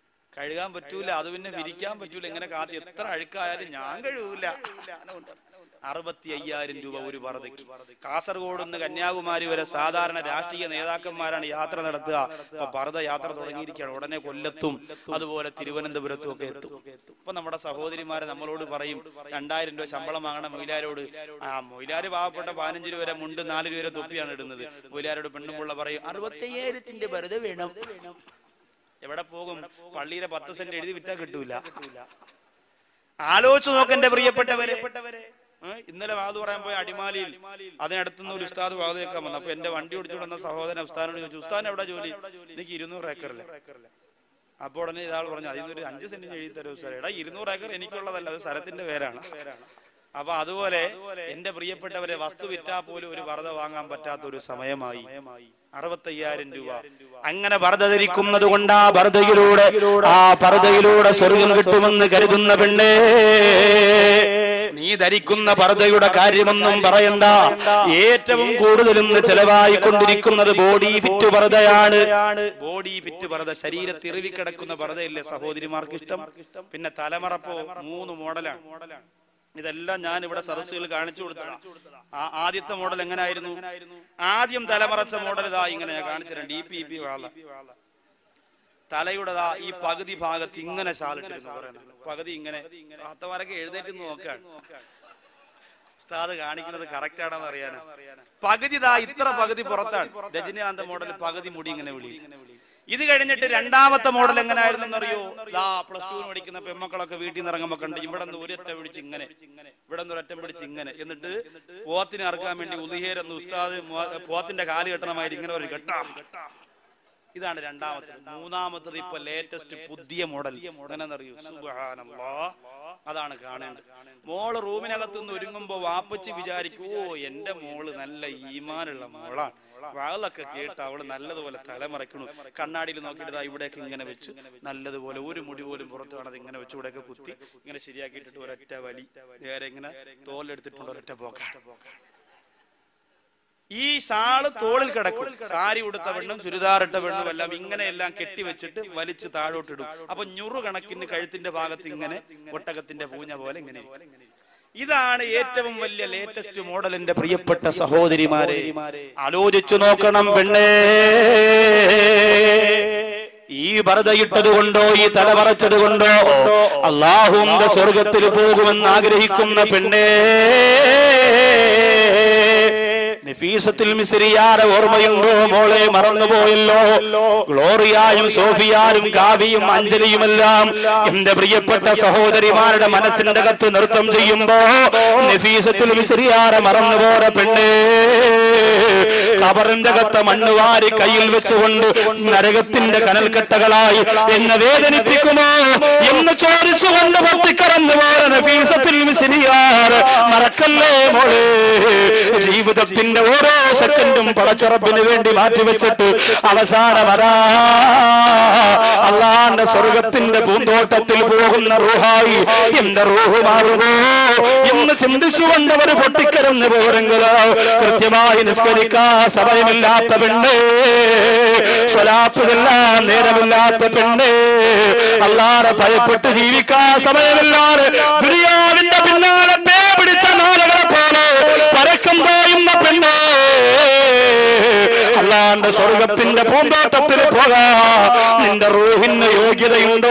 കഴുകാൻ പറ്റൂല അത് പിന്നെ വിരിക്കാൻ പറ്റൂല എങ്ങനെ കാത്തി എത്ര അഴുക്കായാലും ഞാൻ കഴുകൂല അറുപത്തി അയ്യായിരം രൂപ ഒരു പറതയ്ക്ക് കാസർഗോഡ് നിന്ന് കന്യാകുമാരി വരെ സാധാരണ രാഷ്ട്രീയ നേതാക്കന്മാരാണ് യാത്ര നടത്തുക ഇപ്പൊ പറത യാത്ര തുടങ്ങിയിരിക്കുകയാണ് ഉടനെ കൊല്ലത്തും അതുപോലെ തിരുവനന്തപുരത്തും ഒക്കെ എത്തും ഇപ്പൊ നമ്മുടെ സഹോദരിമാരെ നമ്മളോട് പറയും രണ്ടായിരം രൂപ ശമ്പളം വാങ്ങണ മൊയിലാരോട് ആ മൊയിലാര് പാവപ്പെട്ട പതിനഞ്ച് രൂപ വരെ മുണ്ട് നാല് രൂപ വരെ തൊപ്പിയാണ് ഇടുന്നത് മൊയിലാരോട് പെണ്ണുമുള്ള പറയും അറുപത്തയ്യായിരത്തിന്റെ വെറുതെ വേണം എവിടെ പോകും പള്ളിയിലെ പത്ത് സെന്റ് എഴുതി വിറ്റാ കിട്ടൂല ആലോചിച്ചു നോക്കെന്റെ പ്രിയപ്പെട്ടവരെ ഏ, ഇന്നലെ വാത് പറയാൻ പോയ അടിമാലിയിൽ അതിനടുത്തുനിന്ന് ഒരു ഉസ്താദ് വാത് കേൾക്കാൻ വന്നു അപ്പൊ എന്റെ വണ്ടി ഓടിച്ചു വന്ന സഹോദരൻ ഉസ്താദിനോട് ചോദിച്ചു ഉസ്താദിന് എവിടെ ജോലി എനിക്ക് ഇരുന്നൂറ് ഏക്കറില്ല അപ്പൊ ഉടനെ ഇയാൾ പറഞ്ഞു അതിൽ ഒരു അഞ്ച് സെന്റിന് എഴുതി തരും ഉസ്താദ് എടാ ഇരുന്നൂറ് ഏക്കർ എനിക്കുള്ളതല്ല അത് സ്ഥലത്തിന്റെ പേരാണ് അപ്പൊ അതുപോലെ എന്റെ പ്രിയപ്പെട്ടവരെ വസ്തു വിറ്റാ പോലും ഒരു വറുത വാങ്ങാൻ പറ്റാത്ത ഒരു സമയമായി അറുപത്തയ്യായിരം രൂപ അങ്ങനെ വറുത ധരിക്കുന്നത് കൊണ്ട് ആ വറുതയിലൂടെ ആ പർദയിലൂടെ സ്വർഗം കിട്ടുമെന്ന് കരുതുന്ന പെണ്ണേ നീ ധരിക്കുന്ന പർദയുടെ കാര്യമൊന്നും പറയണ്ട ഏറ്റവും കൂടുതൽ ഇന്ന് ചെലവായിക്കൊണ്ടിരിക്കുന്നത് ബോഡി ഫിറ്റ് പർദയാണ് ബോഡി ഫിറ്റ് പർദ ശരീരത്തിൽ ഇറുവിക്കിടക്കുന്ന പർദയില്ലേ സഹോദരിമാർക്ക് ഇഷ്ടം പിന്നെ തലമറപ്പോ മൂന്ന് മോഡലാണ് ഇതെല്ലാം ഞാൻ ഇവിടെ സദസ്സുകൾ കാണിച്ചു കൊടുത്തതാണ് ആ ആദ്യത്തെ മോഡൽ എങ്ങനെയായിരുന്നു ആദ്യം തലമറച്ച മോഡൽ ഇതാ ഇങ്ങനെ ഞാൻ കാണിച്ചു ഡി പി പി വാള തലയുടെ ദാ ഈ പകുതി ഭാഗത്ത് ഇങ്ങനെ ശാലിട്ടിരുന്നു പറയുന്നത് പകുതി ഇങ്ങനെ താത്തമാരൊക്കെ എഴുന്നേറ്റ് നിന്ന് നോക്കാണ് ഉസ്താദ് കാണിക്കുന്നത് കറക്റ്റ് ആണെന്ന് അറിയാനാ പകുതി ദാ ഇത്ര പകുതി പുറത്താണ് രജനീകാന്ത മോഡൽ പകുതി മുടി ഇങ്ങനെ വിളി ഇത് കഴിഞ്ഞിട്ട് രണ്ടാമത്തെ മോഡൽ എങ്ങനെയായിരുന്നു അറിയോ ദാ പ്ലസ് ടു പഠിക്കുന്ന പെമ്മക്കളൊക്കെ വീട്ടിൽ നിന്ന് ഇറങ്ങുമ്പോ കണ്ട് ഇവിടെ നിന്ന് ഒരൊറ്റ പിടിച്ച് ഇങ്ങനെ ഇവിടെ നിന്ന് ഒരൊറ്റം പിടിച്ച് ഇങ്ങനെ എന്നിട്ട് പോത്തിനെ ഇറക്കാൻ വേണ്ടി ഉദിഹേരെന്ന് ഉസ്താദ് മോ- പോത്തിന്റെ കാല് കെട്ടണമായിട്ട് ഇങ്ങനെ ഒരു കെട്ടാം ഇതാണ് രണ്ടാമത്തെ മൂന്നാമത്തത് ഇപ്പൊ ലേറ്റസ്റ്റ് പുതിയ മോഡൽ എങ്ങനെന്നറിയൂ സുബ്ഹാനല്ലാ അതാണ് കാണേണ്ടത് മോള് റൂമിനകത്ത് നിന്ന് ഒരുങ്ങുമ്പോ വാപ്പച്ചി വിചാരിക്കും ഓ എന്റെ മോള് നല്ല ഈമാനുള്ള മോളാണ് വാളൊക്കെ കേട്ട് അവള് നല്ലതുപോലെ തലമറയ്ക്കണു കണ്ണാടിയിൽ നോക്കിയിട്ട് ദാ ഇവിടെയൊക്കെ ഇങ്ങനെ വെച്ചു നല്ലതുപോലെ ഒരു മുടി പോലും പുറത്ത് കാണാതെ ഇങ്ങനെ വെച്ച് ഇവിടെയൊക്കെ കുത്തി ഇങ്ങനെ ശരിയാക്കിയിട്ടിട്ട് ഒരൊറ്റ വലി നേരെ ഇങ്ങനെ തോലെടുത്തിട്ടുണ്ട് ഒരൊറ്റ പോക്കാണ് ഈ ഷാള് തോളിൽ കിടക്കും സാരി ഉടുത്ത പെണ്ണും ചുരിദാറിട്ട പെണ്ണും എല്ലാം ഇങ്ങനെയെല്ലാം കെട്ടിവെച്ചിട്ട് വലിച്ച് താഴോട്ടിടും അപ്പൊ ഞുറു കണക്കിന് കഴുത്തിന്റെ ഭാഗത്ത് ഇങ്ങനെ ഒട്ടകത്തിന്റെ പൂഞ്ഞ പോലെ ഇങ്ങനെ ഇരിക്കും. ഇതാണ് ഏറ്റവും വലിയ ലേറ്റസ്റ്റ് മോഡൽ എന്റെ പ്രിയപ്പെട്ട സഹോദരിമാരെ ആലോചിച്ചു നോക്കണം പെണ്ണേ ഈ ഭരതയിട്ടത് കൊണ്ടോ ഈ തലമറച്ചത് കൊണ്ടോ അള്ളാഹുന്റെ സ്വർഗത്തിൽ പോകുമെന്ന് ആഗ്രഹിക്കുന്ന പെണ്ണേ നഫീസത്തിൽ മിസ്രിയാരെ ഓർമ്മയുണ്ടോ മോളെ മറന്നുപോയല്ലോ ഗ്ലോറിയായും സോഫിയാരും കാവിയും അഞ്ജലിയുമെല്ലാം എന്റെ പ്രിയപ്പെട്ട സഹോദരിമാരുടെ മനസ്സിന്റെ അകത്ത് നൃത്തം ചെയ്യുമ്പോ നഫീസത്തിൽ മിസ്രിയാരെ മറന്നുപോയ പെണ്ണേ കബറിന്റെ അകത്ത് മണ്ണ് വാരി കയ്യിൽ വെച്ചുകൊണ്ട് നരകത്തിന്റെ കനൽക്കട്ടകളായി എന്നെ വേദനിപ്പിക്കുമോ എന്ന് ചോദിച്ചുകൊണ്ട് പൊട്ടിക്കറന്നു പോയ നഫീസത്തിൽ മിസ്രിയാർ മറക്കല്ലേ മോളെ ജീവിതത്തിന്റെ ഓരോ സെക്കൻഡും പടച്ചുറപ്പിന് വേണ്ടി മാറ്റിവെച്ചിട്ട് അവസാനമരാ അള്ളാന്റെ സ്വർഗത്തിന്റെ പൂന്തോട്ടത്തിൽ പോകുന്ന റൂഹായി എന്റെ റൂഹ് മാറുമോ എന്ന് ചിന്തിച്ചുകൊണ്ട് അവർ പൊട്ടിക്കരന്ന് പോരെങ്കിലോ കൃത്യമായി നിസ്കരിക്കാ സമയമില്ലാത്ത പെണ്ണ് സ്വലാത്തുതെല്ലാം നേരമില്ലാത്ത പെണ്ണ് അല്ലാതെ ഭയപ്പെട്ട് ജീവിക്കാ സമയമില്ലാതെ ദുരിയാവിന്റെ പിന്നാലെ പേ പിടിച്ച നാളുകളെ പോലെ പരക്കം പോയുന്ന പെണ്ണ് അല്ലാണ്ട് സ്വർഗത്തിന്റെ പൂന്തോട്ടത്തിൽ പോകാ നിന്റെ റൂഹിന് യോഗ്യതയുണ്ടോ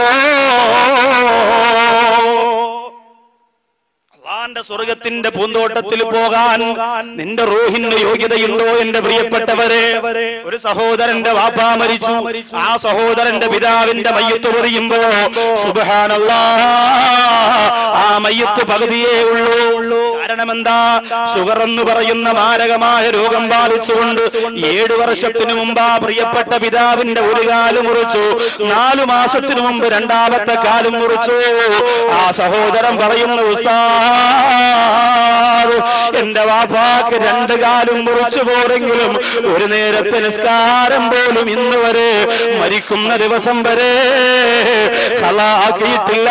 അള്ളാന്റെ സ്വർഗത്തിന്റെ പൂന്തോട്ടത്തിൽ പോകാൻ നിന്റെ റൂഹിന് യോഗ്യതയുണ്ടോ എന്റെ പ്രിയപ്പെട്ടവരെ ഒരു സഹോദരന്റെ വാപ്പ മരിച്ചു ആ സഹോദരന്റെ പിതാവിന്റെ മയ്യത്ത് പൊറിയുമ്പോ സുബഹാനല്ലാ ആ മയ്യത്ത് പകുതിയേ ഉള്ളൂ കാരണം എന്താ ഷുഗർ എന്ന് പറയുന്ന മാരകമായ രോഗം ബാധിച്ചുകൊണ്ട് ഏഴു വർഷത്തിനു മുമ്പ് ആ പ്രിയപ്പെട്ട പിതാവിന്റെ ഒരു കാല് മുറിച്ചു നാലു മാസത്തിനു മുമ്പ് രണ്ടാമത്തെ കാലും മുറിച്ചു ആ സഹോദരൻ പറയുന്ന ഉസ്താദ് എന്റെ വാപ്പാക്ക് രണ്ട് കാലും മുറിച്ചു പോരെങ്കിലും ഒരു നേരത്തെ നിസ്കാരം പോലും ഇന്ന് വരെ മരിക്കുന്ന ദിവസം വരെ കളാക്കിയിട്ടില്ല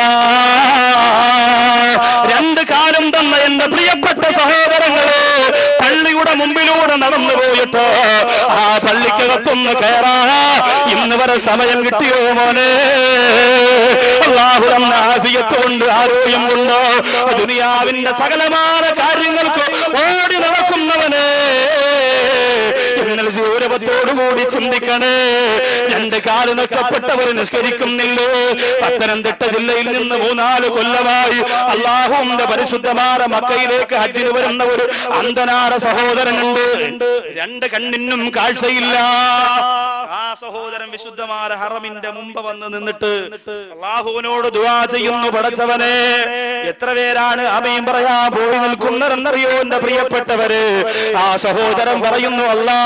രണ്ട് കാലം തന്ന എന്റെ പ്രിയപ്പെട്ട സഹോദരങ്ങളെ പള്ളിയുടെ മുമ്പിലൂടെ നടന്നു പോയിട്ട് ആ പള്ളിക്കകത്തൊന്ന് കയറാ ഇന്ന് ഇന്ന് വരെ സമയം കിട്ടിയോ മോനെ അള്ളാഹു തന്ന ആഫിയത്ത് കൊണ്ട് ആരോഗ്യം കൊണ്ട് ദുനിയാവിന്റെ സകലമായ കാര്യങ്ങൾക്ക് ഓടി നടക്കുന്നവനെ നിങ്ങൾ ഗൗരവത്തോടുകൂടി ചിന്തിക്കണേ രണ്ട് കാല് നഷ്ടപ്പെട്ടവർ നിഷ്കരിക്കുന്നില്ലേ പത്തനംതിട്ട ജില്ലയിൽ നിന്ന് മൂന്നാല് കൊല്ലമായി അള്ളാഹുവിന്റെ പരിശുദ്ധമായ മക്കയിലേക്ക് ഹജ്ജിന് വരുന്ന ഒരു അന്ധനാര സഹോദരനുണ്ട് രണ്ട് കണ്ണിനും കാഴ്ചയില്ല ആ സഹോദരൻ വിശുദ്ധമായ ഹറമിന്റെ മുമ്പ് വന്ന് നിന്നിട്ട് അള്ളാഹുവിനോട് ദുആ ചെയ്യുന്നു പടച്ചവനെ എത്ര പേരാണ് അമയും പറയാ പോയി നിൽക്കുന്നതെന്നറിയോ എന്റെ പ്രിയപ്പെട്ടവര് ആ സഹോദരൻ പറയുന്നു അല്ലാ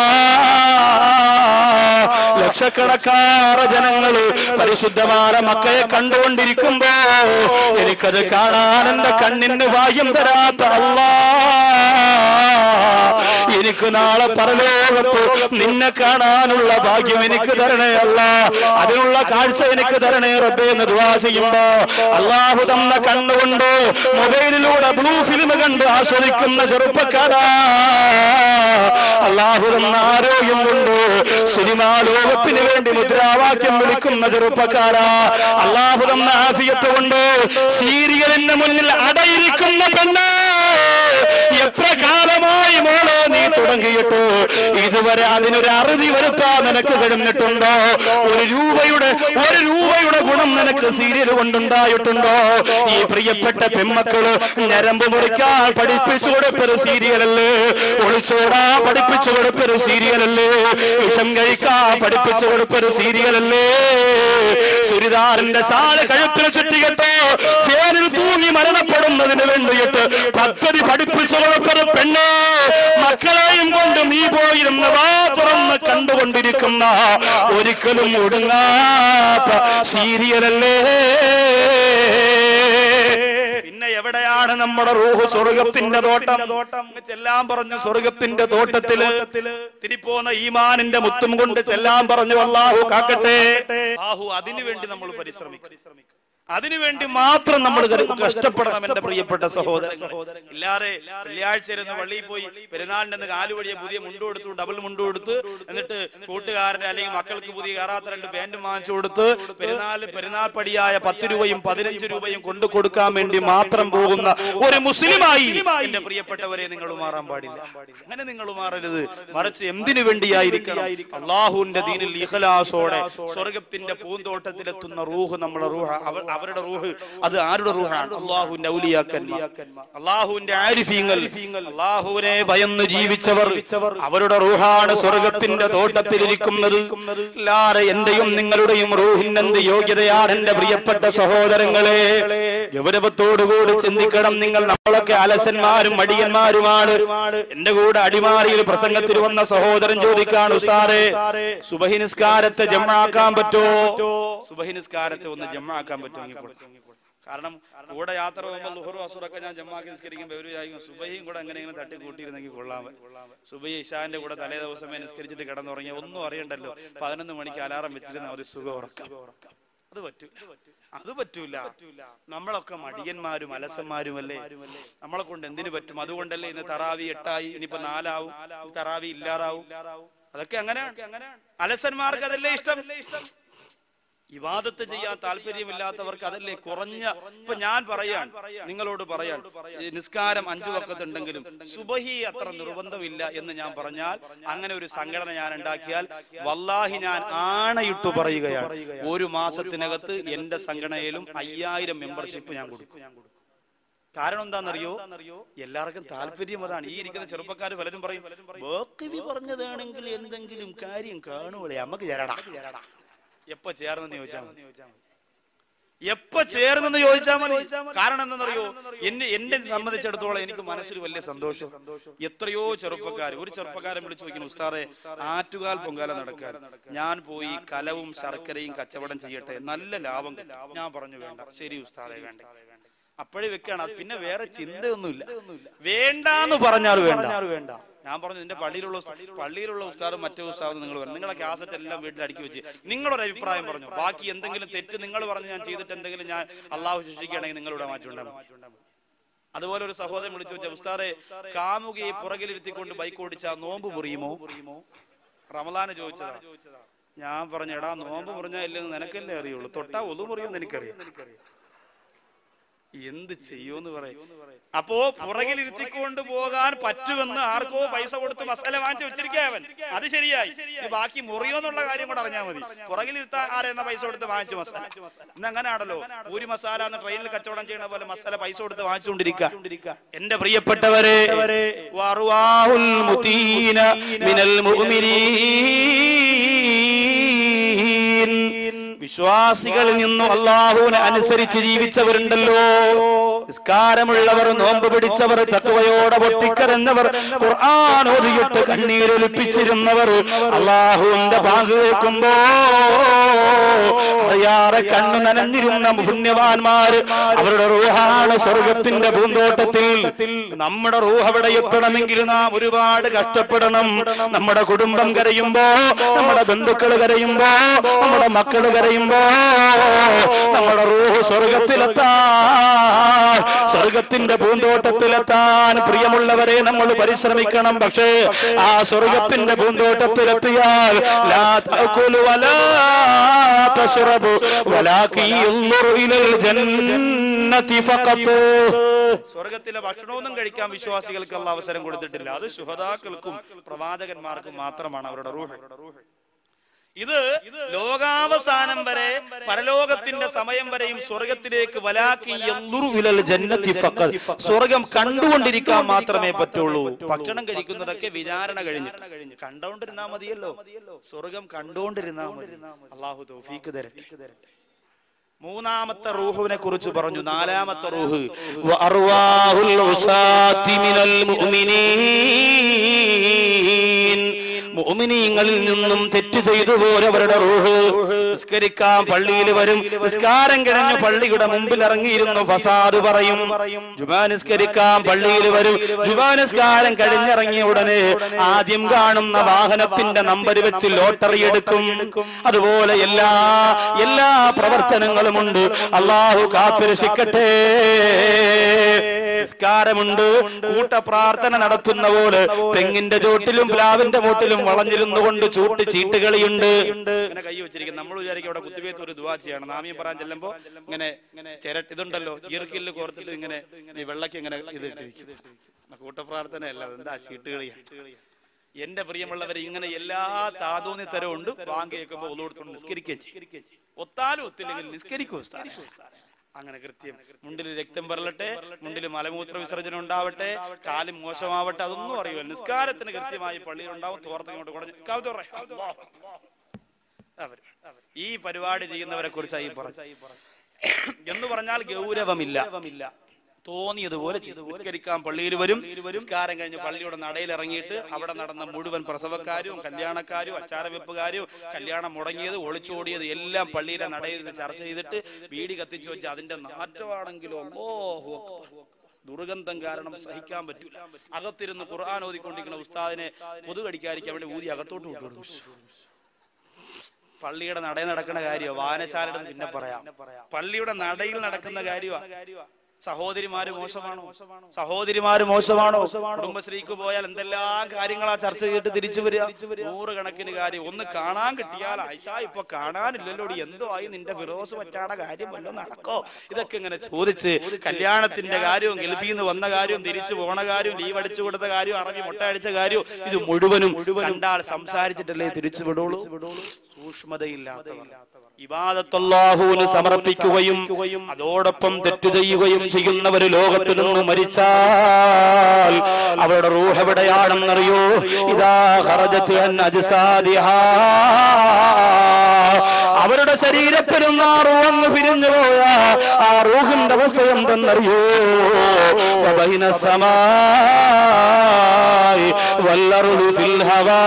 ലക്ഷക്കണക്കാറ് ജനങ്ങള് പരിശുദ്ധമായ മക്കയെ കണ്ടുകൊണ്ടിരിക്കുമ്പോ എനിക്കത് കാണാൻ എന്റെ കണ്ണിന് ഭാഗ്യം തരാത്ത അല്ലാ എനിക്ക് നാളെ പരലോകത്ത് നിന്നെ കാണാനുള്ള ഭാഗ്യം എനിക്ക് തരണേ അല്ല അതിനുള്ള കാഴ്ച എനിക്ക് തരണേ റബ്ബേ എന്ന് ദുആ ചെയ്യുമ്പോ അള്ളാഹു തന്ന കണ്ണുകൊണ്ട് മൊബൈലിലൂടെ ബ്ലൂ ഫിലിം കണ്ട് ആസ്വദിക്കുന്ന ചെറുപ്പക്കാരാ അള്ളാഹു തന്ന ആരോഗ്യം കൊണ്ട് സിനിമാ ലോകത്തിന് വേണ്ടി മുദ്രാവാക്യം വിളിക്കുന്ന ചെറുപ്പക്കാരാ അള്ളാഹു തന്ന ആഫിയത്ത് കൊണ്ട് സീരിയലിന്റെ മുന്നിൽ അടയിരിക്കുന്ന പെണ്ണ് എത്ര കാലമായി മോളെ നീ തുടങ്ങിയിട്ട് ഇതുവരെ അതിനൊരു അറുതി വരുത്താൻ നിനക്ക് കഴിഞ്ഞിട്ടുണ്ടോ ഒരു രൂപയുടെ ഒരു രൂപയുടെ ഗുണം നിനക്ക് സീരിയൽ കൊണ്ടുണ്ടായിട്ടുണ്ടോ ഈ പ്രിയപ്പെട്ട പെമ്മക്കള് ഞരമ്പ് മുറിക്കാൻ പഠിപ്പിച്ചു കൊടുപ്പൊരു സീരിയലല്ലേ ഒളിച്ചോടാ പഠിപ്പിച്ചു കൊടുപ്പൊരു സീരിയലല്ലേ വിഷം കഴിക്കാൻ പഠിപ്പിച്ചു കൊടുപ്പൊരു സീരിയലല്ലേ സുരിദാറിന്റെ സാല് കഴുത്തിന് ചുറ്റികെട്ടോ ഫേനിൽ തൂങ്ങി മരണപ്പെടുന്നതിന് വേണ്ടിയിട്ട് പദ്ധതി പഠിപ്പിച്ചു കൊടുപ്പൊരു പെണ്ണ് മക്കളെയും കൊണ്ട് നീ പോയിരുന്ന വാ തുറന്ന് കണ്ടുകൊണ്ടിരിക്കുന്ന ഒരിക്കലും ഒടുങ്ങാത്ത സീരിയലല്ലേ പിന്നെ എവിടെയാണ് നമ്മുടെ റൂഹ് സ്വർഗത്തിന്റെ തോട്ടം തോട്ടം ചെല്ലാൻ പറഞ്ഞു സ്വർഗത്തിന്റെ തോട്ടത്തില് തിരിപ്പോന്ന ഈമാനിന്റെ മുത്തും കൊണ്ട് ചെല്ലാൻ പറഞ്ഞു അള്ളാഹു കാക്കട്ടെ ആഹു അതിനു വേണ്ടി നമ്മൾ പരിശ്രമിക്കും അതിനുവേണ്ടി മാത്രം നമ്മൾ കഷ്ടപ്പെടണം എന്റെ പ്രിയപ്പെട്ട സഹോദരൻ ഇല്ലാതെ വെള്ളിയാഴ്ച ഇരുന്ന് പള്ളിയിൽ പോയി പെരുന്നാളിന്റെ അന്ന് കാല് വഴിയെ പുതിയ മുണ്ട് കൊടുത്തു ഡബിൾ മുണ്ട് കൊടുത്ത് എന്നിട്ട് കൂട്ടുകാരന് അല്ലെങ്കിൽ മക്കൾക്ക് പുതിയ കയറാത്ത രണ്ട് പാന്റും വാങ്ങിച്ചു കൊടുത്ത് പെരുന്നാൾ പെരുന്നാൾ പടിയായ പത്ത് രൂപയും പതിനഞ്ച് രൂപയും കൊണ്ടു കൊടുക്കാൻ വേണ്ടി മാത്രം പോകുന്ന ഒരു മുസ്ലിമായി എന്റെ പ്രിയപ്പെട്ടവരെ നിങ്ങൾ മാറാൻ പാടില്ല അങ്ങനെ നിങ്ങൾ മാറരുത് മറിച്ച് എന്തിനു വേണ്ടിയായിരിക്കണം അള്ളാഹുവിന്റെ ദീനിൽ ഇഖലാസോടെ സ്വർഗത്തിന്റെ പൂന്തോട്ടത്തിലെത്തുന്ന റൂഹ് നമ്മുടെ റൂഹ അവർ അവരുടെ റൂഹ് അത് ആരുടെ റൂഹാണ് അള്ളാഹുവിന്റെ ഔലിയാക്കന്മാർ അള്ളാഹുവിന്റെ ആരിഫീങ്ങൾ അള്ളാഹുവിനെ ഭയന്ന് ജീവിച്ചവർ അവരുടെ റൂഹാണ് സ്വർഗത്തിന്റെ തോട്ടത്തിലിരിക്കുന്നത് എല്ലാരെ എന്റെയും നിങ്ങളുടെയും റൂഹിന് എന്ത് യോഗ്യതയാണ് എന്റെ പ്രിയപ്പെട്ട സഹോദരങ്ങളെ ഗൗരവത്തോടുകൂടി ചിന്തിക്കണം നിങ്ങൾ നമ്മളൊക്കെ അലസന്മാരും മടിയന്മാരുമാണ് എന്റെ കൂടെ അടിമാലിയിൽ പ്രസംഗത്തിൽ വന്ന സഹോദരൻ ചോദിക്കാണ് ഉസ്താറെ സുബഹി നിസ്കാരത്തെ ജമ്മാക്കാൻ പറ്റോ സുബഹി നിസ്കാരത്തെ ഒന്ന് ജമ്മാക്കാൻ പറ്റുമോ കാരണം കൂടെ യാത്ര പോകുമ്പോൾ ലുഹറു അസുറൊക്കെ ഞാൻ ജമ്മാക്കി നിസ്കരിക്കുമ്പോൾ ഇവര് വിചാരിക്കും സുബഹിയും കൂടെ എങ്ങനെയെങ്കിലും തട്ടി കൂട്ടിയിരുന്നെങ്കിൽ കൊള്ളാമേ സുബഹി ഇഷാന്റെ കൂടെ തലേ ദിവസമേ നിസ്കരിച്ചിട്ട് കിടന്നുറങ്ങിയ ഒന്നും അറിയണ്ടല്ലോ പതിനൊന്ന് മണിക്ക് അലാറം വെച്ചിരുന്ന ഒരു സുഖം ഉറക്കം അത് പറ്റൂല അത് പറ്റൂല നമ്മളൊക്കെ മടിയന്മാരും അലസന്മാരും അല്ലേ നമ്മളെ കൊണ്ട് എന്തിനു പറ്റും അതുകൊണ്ടല്ലേ ഇന്ന് തറാവി എട്ടായി ഇനിയിപ്പോ നാലാവും തറാവി ഇല്ലാറാവും അതൊക്കെ അങ്ങനെയാണ് അലസന്മാർക്ക് അതല്ലേ ഇഷ്ടം ഇവാദത്ത് ചെയ്യാൻ താല്പര്യമില്ലാത്തവർക്ക് അതല്ലേ കുറഞ്ഞ ഇപ്പൊ ഞാൻ പറയാൻ നിങ്ങളോട് പറയാൻ ഈ നിസ്കാരം അഞ്ചു വക്കത്തുണ്ടെങ്കിലും സുബഹി അത്ര നിർബന്ധമില്ല എന്ന് ഞാൻ പറഞ്ഞാൽ അങ്ങനെ ഒരു സംഘടന ഞാൻ ഉണ്ടാക്കിയാൽ വല്ലാഹി ഞാൻ ആണയിട്ടു പറയുകയാണ് ഒരു മാസത്തിനകത്ത് എന്റെ സംഘടനയിലും അയ്യായിരം മെമ്പർഷിപ്പ് ഞാൻ കൊടുക്കും കാരണം എന്താണെന്നറിയോ എല്ലാവർക്കും താല്പര്യം അതാണ് ഈ ഇരിക്കുന്ന ചെറുപ്പക്കാർ പലരും പറയും ബോക്കിവി പറഞ്ഞതാണെങ്കിൽ എന്തെങ്കിലും കാര്യം കാണുകളെ നമുക്ക് ചേരടാ എപ്പോ ചേർന്നെന്ന് ചോദിച്ചാൽ മതി എപ്പോ ചേർന്നെന്ന് ചോദിച്ചാൽ മതി കാരണം എന്തെന്നറിയോ എന്നെ എന്നെ സംബന്ധിച്ചിടത്തോളം എനിക്ക് മനസ്സിൽ വലിയ സന്തോഷം എത്രയോ ചെറുപ്പക്കാർ ഒരു ചെറുപ്പക്കാരൻ വിളിച്ചു ചോദിക്കുന്നു ഉസ്താറെ ആറ്റുകാൽ പൊങ്കാല നടക്കാൻ ഞാൻ പോയി കലവും ശർക്കരയും കച്ചവടം ചെയ്യട്ടെ നല്ല ലാഭം കിട്ടും ഞാൻ പറഞ്ഞു വേണ്ട ശരി ഉസ്താറെ വേണ്ട അപ്പോഴേ വെക്കാണ് അത് പിന്നെ വേറെ ചിന്തയൊന്നുമില്ല വേണ്ടാന്ന് പറഞ്ഞാൽ വേണ്ട വേണ്ട ഞാൻ പറഞ്ഞു നിന്റെ പള്ളിയിലുള്ള ഉസ്താ- പള്ളിയിലുള്ള ഉസ്താദും മറ്റേ ഉസ്താദും നിങ്ങൾ പറഞ്ഞു നിങ്ങളെ കാസറ്റ് എല്ലാം വീട്ടിൽ അടുക്കി വെച്ച് നിങ്ങളൊരു അഭിപ്രായം പറഞ്ഞു ബാക്കി എന്തെങ്കിലും തെറ്റ് നിങ്ങൾ പറഞ്ഞ് ഞാൻ ചെയ്തിട്ട് എന്തെങ്കിലും ഞാൻ അള്ളാഹു ശിക്ഷിക്കുകയാണെങ്കിൽ നിങ്ങളുടെ മാറ്റുണ്ടാകും അതുപോലെ ഒരു സഹോദരൻ വിളിച്ചു വെച്ച ഉസ്താറെ കാമുകയെ പുറകിലിരുത്തിക്കൊണ്ട് ബൈക്ക് ഓടിച്ച നോമ്പ് മുറിയുമോ റമലാന് ചോദിച്ചതാ ഞാൻ പറഞ്ഞു എടാ നോമ്പ് മുറിഞ്ഞാ ഇല്ലെന്ന് നിനക്കല്ലേ അറിയുള്ളൂ തൊട്ടാ ഒതു മുറിയുമെന്ന് എനിക്കറിയാം എന്ത് ചെയ്യൂന്ന് പറയും അപ്പോ പുറകിൽ ഇരുത്തിക്കൊണ്ട് പോകാൻ പറ്റുമെന്ന് ആർക്കോ പൈസ കൊടുത്ത് മസാല വാങ്ങിച്ചു വെച്ചിരിക്കുക അവൻ അത് ശരിയായി ഇനി ബാക്കി മുറിയോന്നുള്ള കാര്യം കൂടെ അറിഞ്ഞാൽ മതി പുറകിൽ ഇരുത്താൻ ആരെന്ന പൈസ കൊടുത്ത് വാങ്ങിച്ചു മസാല ഇന്ന് അങ്ങനെയാണല്ലോ ഒരു മസാല എന്ന് ട്രെയിനിൽ കച്ചവടം ചെയ്യുന്ന പോലെ മസാല പൈസ കൊടുത്ത് വാങ്ങിച്ചുകൊണ്ടിരിക്കുക എന്റെ പ്രിയപ്പെട്ടവരെ വറുവാഹുൽ മുതീന മിനൽ മുഅ്മിനീൻ വിശ്വാസികളിൽ നിന്നും അള്ളാഹുവിനെ അനുസരിച്ച് ജീവിച്ചവരുണ്ടല്ലോ നിസ്കാരമുള്ളവർ നോമ്പ് പിടിച്ചവർ തത്വയോടെ പൊട്ടിക്കരഞ്ഞവർ ഖുർആൻ ഓതിയിട്ട് കണ്ണീരൊലിപ്പിച്ചിരുന്നവർ അള്ളാഹുവിന്റെ പാങ്ക് കേൾക്കുമ്പോ അറിയാറെ കണ്ണു നനഞ്ഞിരുന്ന പുണ്യവാന്മാര് അവരുടെ റൂഹാണ് സ്വർഗത്തിന്റെ പൂന്തോട്ടത്തിൽ നമ്മുടെ റൂഹ് അവിടെ എത്തണമെങ്കിൽ നാം ഒരുപാട് കഷ്ടപ്പെടണം നമ്മുടെ കുടുംബം കരയുമ്പോ നമ്മുടെ ബന്ധുക്കൾ കരയുമ്പോ നമ്മുടെ മക്കൾ കരയുമ്പോ നമ്മുടെ റൂഹ് സ്വർഗത്തിലെത്താൻ സ്വർഗത്തിന്റെ പൂന്തോട്ടത്തിലെത്താൻ പ്രിയമുള്ളവരെ നമ്മൾ പരിശ്രമിക്കണം പക്ഷേ ആ സ്വർഗത്തിന്റെ പൂന്തോട്ടത്തിലെത്തിയാൽ ലാ തഅകുലു വലാ തശ്റബു വലാകി യൻദുറു ഇലൽ ജന്നതി ഫഖത്ത് സ്വർഗത്തിലെ ഭക്ഷണമൊന്നും കഴിക്കാൻ വിശ്വാസികൾക്ക് അള്ള അവസരം കൊടുത്തിട്ടില്ല അത് ശുഹദാക്കൾക്കും പ്രവാചകന്മാർക്കും മാത്രമാണ് അവരുടെ റൂഹ് ഇത് ലോകാവസാനം വരെ പരലോകത്തിന്റെ സമയം വരെയും സ്വർഗത്തിലേക്ക് വലാക്കി യൻദുറു ഇലൽ ജന്നതി ഫഖത്. സ്വർഗം കണ്ടുകൊണ്ടിരിക്കാൻ മാത്രമേ പറ്റുള്ളൂ ഭക്ഷണം കഴിക്കുന്നതൊക്കെ വിചാരണ കഴിഞ്ഞിട്ട് കണ്ടുകൊണ്ടിരുന്നാ മതിയല്ലോ സ്വർഗം കണ്ടുകൊണ്ടിരുന്നാ മതി അള്ളാഹു തൗഫീക്ക് തരട്ടെ മൂന്നാമത്തെ റൂഹുവിനെ കുറിച്ച് പറഞ്ഞു നാലാമത്തെ റൂഹ് വഅർവാഹുൽ ഉസാത്തി മിനൽ മുഅ്മിനീൻ മുഅ്മിനീങ്ങളിൽ നിന്നും തെറ്റ് ചെയ്തു പോരവരുടെ റൂഹ് നിസ്കരിക്കാൻ പള്ളിയിൽ വരും നിസ്കാരം കിടഞ്ഞ് പള്ളിയുടെ മുമ്പിൽ ഇറങ്ങിയിരുന്നു ഫസാദ് പറയും ജുമാ നിസ്കരിക്കാൻ പള്ളിയിൽ വരും ജുമാ നിസ്കാരം കഴിഞ്ഞിറങ്ങിയ ഉടനെ ആദ്യം കാണുന്ന വാഹനത്തിന്റെ നമ്പർ വെച്ച് ലോട്ടറി എടുക്കും അതുപോലെ എല്ലാ എല്ലാ പ്രവർത്തനങ്ങളുമുണ്ട് അള്ളാഹു കാത്തുരക്ഷിക്കട്ടെ നിസ്കാരമുണ്ട് കൂട്ട പ്രാർത്ഥന നടത്തുന്ന പോലെ തെങ്ങിന്റെ ചോട്ടിലും പ്ലാവിന്റെ മൂട്ടിലും വളഞ്ഞിരുന്നു കൊണ്ട് ചൂട്ട് ചീട്ടുകളിയുണ്ട് ഇങ്ങനെ കൈ വെച്ചിരിക്കും നമ്മൾ വിചാരിക്കും അവിടെ കുത്തിവേത്ത് ഒരു ദുവാ ചെയ്യണം നാമിയം പറയാൻ ചെല്ലുമ്പോ ഇങ്ങനെ ചിരട്ട് ഇതുണ്ടല്ലോ ഈർക്കില് കോർത്തിട്ട് ഇങ്ങനെ ഈ വെള്ളക്ക് ഇങ്ങനെ ഇത് ഇട്ടിരിക്കും കൂട്ടപ്രാർത്ഥനയല്ല എന്താ ചീട്ടുകളിയാണ് എന്റെ പ്രിയമുള്ളവരെ ഇങ്ങനെ എല്ലാ താതൂന്നി തരവും ഉണ്ട് ബാങ്ക് കേൾക്കുമ്പോ ഒന്നുകൊടുത്തോണ്ട് നിസ്കരിക്കുകയും ചെയ്യും. ഒത്താലും ഒത്തില്ലെങ്കിൽ നിസ്കരിക്കൂ ഉസ്താദേ. അങ്ങനെ കൃത്യം മുണ്ടിൽ രക്തം പെറലട്ടെ മുണ്ടിൽ മലമൂത്ര വിസർജനം ഉണ്ടാവട്ടെ കാലും മോശമാവട്ടെ അതൊന്നും അറിയില്ല നിസ്കാരത്തിന് കൃത്യമായി പള്ളിയിൽ ഉണ്ടാവും തോർത്തങ്ങോട്ട് കുടഞ്ഞ് കവിത പറ. അല്ലാഹ്. അവര് ഈ പരിപാടി ചെയ്യുന്നവരെ കുറിച്ചായി പറഞ്ഞു എന്ന് പറഞ്ഞാൽ ഗൗരവമില്ല തോന്നിയതുപോലെ ചെയ്തു നിസ്കരിക്കാൻ പള്ളിയിൽ വരും നിസ്കാരം കഴിഞ്ഞ് പള്ളിയുടെ നടയിൽ ഇറങ്ങിയിട്ട് അവിടെ നടന്ന മുഴുവൻ പ്രസവക്കാരും കല്യാണക്കാരും അച്ചാരവെപ്പുകാരും കല്യാണം മുടങ്ങിയത് ഒളിച്ചോടിയത് എല്ലാം പള്ളിയിലെ നടയിൽ നിന്ന് ചർച്ച ചെയ്തിട്ട് വീടി കത്തിച്ചു വെച്ച് അതിന്റെ നാറ്റമാണെങ്കിലോ അല്ലാഹു അക്ബർ. ദുർഗന്ധം കാരണം സഹിക്കാൻ പറ്റൂല അകത്തിരുന്ന് ഖുർആൻ ഓതിക്കൊണ്ടിരിക്കുന്ന ഉസ്താദിനെ കൊതു കടിക്കാതിരിക്കാൻ വേണ്ടി ഊതി അകത്തോട്ട് കൊണ്ടുവരുന്നു പള്ളിയുടെ നടയിൽ നടക്കുന്ന കാര്യമോ വായനശാലയുടെ പിന്നെ പറയാം പള്ളിയുടെ നടയിൽ നടക്കുന്ന കാര്യമാ സഹോദരിമാര് മോശമാണോ സഹോദരിമാര് മോശമാണോ കുടുംബശ്രീക്ക് പോയാൽ എന്തെല്ലാം കാര്യങ്ങളാ ചർച്ച ചെയ്തിട്ട് തിരിച്ചു വരിക നൂറുകണക്കിന് കാര്യം ഒന്ന് കാണാൻ കിട്ടിയാൽ ആയിഷ ഇപ്പൊ കാണാനില്ലല്ലോ എന്തോ ആയി നിന്റെ ഫിറോസ് പറ്റാട കാര്യം വല്ലോ നടക്കോ ഇതൊക്കെ ഇങ്ങനെ ചോദിച്ച് കല്യാണത്തിന്റെ കാര്യവും ഗൾഫിൽ നിന്ന് വന്ന കാര്യവും തിരിച്ചു പോണ കാര്യവും ലീവ് അടിച്ചു കൊടുത്ത കാര്യവും അറബി മുട്ട അടിച്ച കാര്യവും ഇത് മുഴുവനും കണ്ടാൽ സംസാരിച്ചിട്ടല്ലേ തിരിച്ചു വിടുള്ളൂ സൂക്ഷ്മതയില്ലാത്തവർ ഇബാദത്തല്ലാഹുവിന് സമർപ്പിക്കുകയും അതോടൊപ്പം തെറ്റ് ചെയ്യുകയും ചെയ്യുന്നവര് ലോകത്തിൽ നിന്ന് മരിച്ചാൽ അവരുടെ റൂഹ് എവിടെയാണെന്നറിയോ ഇതാ ഖറജത്ത് അൻ അജ്സാദിഹാ. അവരുടെ ശരീരത്തിൽ നിന്ന് ആ റൂഹ് പിരിഞ്ഞു പോയ ആ റൂഹിന്റെ അവസ്ഥ എന്തെന്നറിയോ വബൈന സമായി വല്ലറുളു ഫിൽ ഹവാ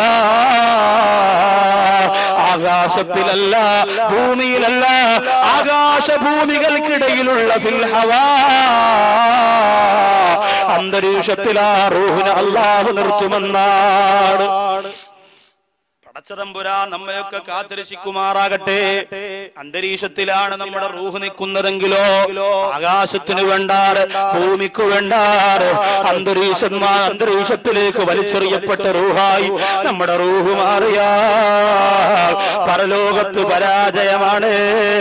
ആകാശത്തിലല്ല ഭൂമിയിലല്ല ആകാശഭൂമികൾക്കിടയിലുള്ള ഫിൽഹവാ അന്തരീക്ഷത്തിൽ ആ റൂഹിനെ അള്ളാഹു നിർത്തുമെന്നാണ് പടച്ചതമ്പുരാൻ നമ്മയൊക്കെ കാത്തിരക്ഷിക്കുമാറാകട്ടെ അന്തരീക്ഷത്തിലാണ് നമ്മുടെ റൂഹ് നിൽക്കുന്നതെങ്കിലോ ആകാശത്തിന് വേണ്ടാറ് ഭൂമിക്ക് വേണ്ടാറ് അന്തരീക്ഷന്മാർ അന്തരീക്ഷത്തിലേക്ക് വലിച്ചെറിയപ്പെട്ട റൂഹായി നമ്മുടെ റൂഹ് മാറിയാൽ പരലോകത്ത് പരാജയമാണ്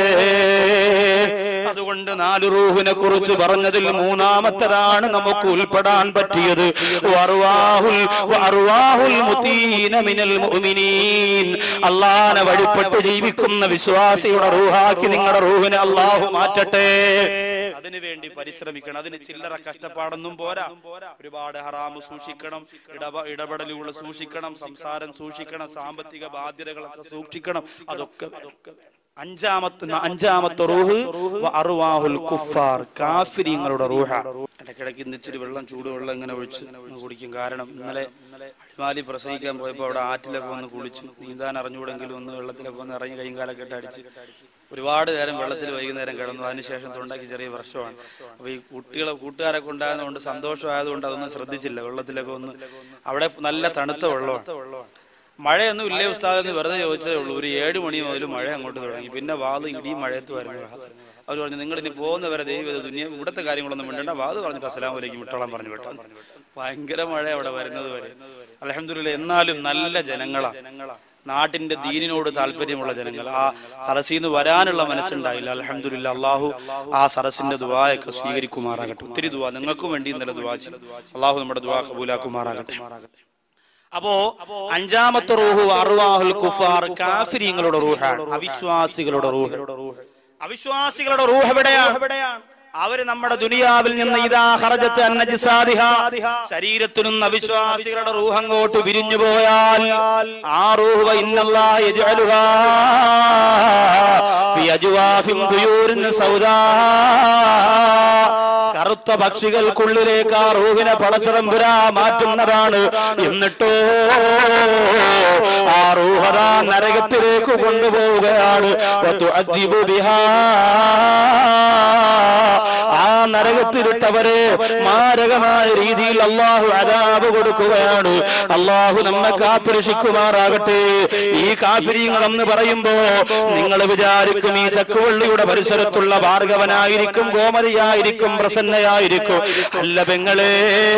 അതുകൊണ്ട് നാല് റൂഹിനെ കുറിച്ച് പറഞ്ഞതിൽ മൂന്നാമത്തതാണ് നമുക്ക് ഉൾപ്പെടാൻ പറ്റിയത് വറുവാഹുൽ വറുവാഹുൽ മുതീന മിനൽ മുഅ്മിനീൻ അള്ളാഹനെ വഴിപ്പെട്ട് ജീവിക്കുന്ന വിശ്വാസിയുടെ റൂഹാക്കി നിങ്ങളുടെ റൂഹിനെ അള്ളാഹു മാറ്റട്ടെ അതിനു വേണ്ടി പരിശ്രമിക്കണം അതിന് ചില്ലറ കഷ്ടപ്പാടൊന്നും പോരാ ഒരുപാട് ഹറാമ് സൂക്ഷിക്കണം ഇടപ ഇടപെടലുകൾ സൂക്ഷിക്കണം സംസാരം സൂക്ഷിക്കണം സാമ്പത്തിക ബാധ്യതകളൊക്കെ സൂക്ഷിക്കണം അതൊക്കെ അതൊക്കെ അഞ്ചാമത്തെ അഞ്ചാമത്തെ റൂഹ് വ അറുവാഹുൽ കുഫാർ കാഫിരിങ്ങളുടെ റൂഹ ഇടയ്ക്കിടയ്ക്ക് ഇന്ന് ഇച്ചിരി വെള്ളം ചൂടുവെള്ളം ഇങ്ങനെ ഒഴിച്ച് ഒന്ന് കുടിക്കും കാരണം ഇന്നലെ അടിമാലി പ്രസംഗിക്കാൻ പോയപ്പോൾ അവിടെ ആറ്റിലൊക്കെ വന്ന് കുളിച്ചു നീന്താൻ അറിഞ്ഞുകൂടെങ്കിലും ഒന്ന് വെള്ളത്തിലൊക്കെ ഒന്ന് ഇറങ്ങി കൈയും കാലൊക്കെ ഇട്ട് അടിച്ച് ഒരുപാട് നേരം വെള്ളത്തിൽ വൈകുന്നേരം കിടന്നു അതിനുശേഷം തൊണ്ടയ്ക്ക് ചെറിയ പ്രശ്നമാണ് അപ്പൊ ഈ കുട്ടികളെ കൂട്ടുകാരൊക്കെ ഉണ്ടായതുകൊണ്ട് സന്തോഷമായതുകൊണ്ട് അതൊന്നും ശ്രദ്ധിച്ചില്ല വെള്ളത്തിലൊക്കെ ഒന്ന് അവിടെ നല്ല തണുത്ത വെള്ളമാണ് മഴയൊന്നും ഇല്ലേ ഉസ്താദ് എന്ന് വെറുതെ ചോദിച്ചതേ ഉള്ളൂ ഒരു ഏഴ് മണി മുതൽ മഴ അങ്ങോട്ട് തുടങ്ങി പിന്നെ വാത് ഇടിയും മഴയത്ത് വരുന്നു അവർ പറഞ്ഞു നിങ്ങൾ ഇനി പോകുന്നവരെ ദൈവം ദുനിയ ഇവിടുത്തെ കാര്യങ്ങളൊന്നും വേണ്ട വാത് പറഞ്ഞിട്ട് അസ്സലാം വലൈക്കും വിട്ടോളാൻ പറഞ്ഞു വിട്ടാൽ ഭയങ്കര മഴ അവിടെ വരുന്നത് വരെ അലഹമില്ല എന്നാലും നല്ല ജനങ്ങളാ നാട്ടിന്റെ ദീനിനോട് താല്പര്യമുള്ള ജനങ്ങൾ ആ സരസിൽ നിന്ന് വരാനുള്ള മനസ്സുണ്ടായില്ല അലഹമില്ല അള്ളാഹു ആ സരസിന്റെ ദുവായൊക്കെ സ്വീകരിക്കുമാറാകട്ടെ ഒത്തിരി ദുവാ നിങ്ങൾക്കും വേണ്ടി ഇന്നലെ ദുവാ ചെയ്തു അള്ളാഹു നമ്മുടെ ദുവാ കബൂലാക്കുമാറാകട്ടെ അപ്പോ അഞ്ചാമത്തെ റൂഹു അറുവാഹുൽ കുഫാർ കാഫിരിങ്ങളുടെ റൂഹാണ് അവിശ്വാസികളുടെ റൂഹ് അവിശ്വാസികളുടെ റൂഹ് എവിടെയാണ് അവര് നമ്മുടെ ദുനിയാവിൽ നിന്ന് ഇതാ ഹറജത്ത് അന്നജിസാദിഹ ശരീരത്തിനും അവിശ്വാസികളുടെ റൂഹ് അങ്ങോട്ട് വിരിഞ്ഞു പോയാൽ ആ റൂഹ് വ ഇന്നല്ലാഹ യജ്അലുഹാ ഫി അജ്വാഫിൻ തുയൂരിൻ സൗദാ കറുത്ത പക്ഷികൾക്കുള്ളിലേക്ക് ആ റൂഹിനെ പളച്ചറമ്പുരാ മാറ്റുന്നതാണ് എന്നിട്ടോ ആ റൂഹതാ നരകത്തിലേക്ക് കൊണ്ടുപോവുകയാണ് വതുഅദ്ദിബു ബിഹാ. ആ നരകത്തിലിട്ടവരെ മാരകമായ രീതിയിൽ അള്ളാഹു അതാബ് കൊടുക്കുകയാണ് അള്ളാഹു നമ്മെ കാത്തുരക്ഷിക്കുമാറാകട്ടെ ഈ കാഫിരിങ്ങൾ എന്ന് പറയുമ്പോ നിങ്ങൾ വിചാരിക്കും ഈ ചക്കുവള്ളിയുടെ പരിസരത്തുള്ള ഭാർഗവനായിരിക്കും ഗോമതിയായിരിക്കും പ്രസന്നയായിരിക്കും അല്ല പെങ്ങളെ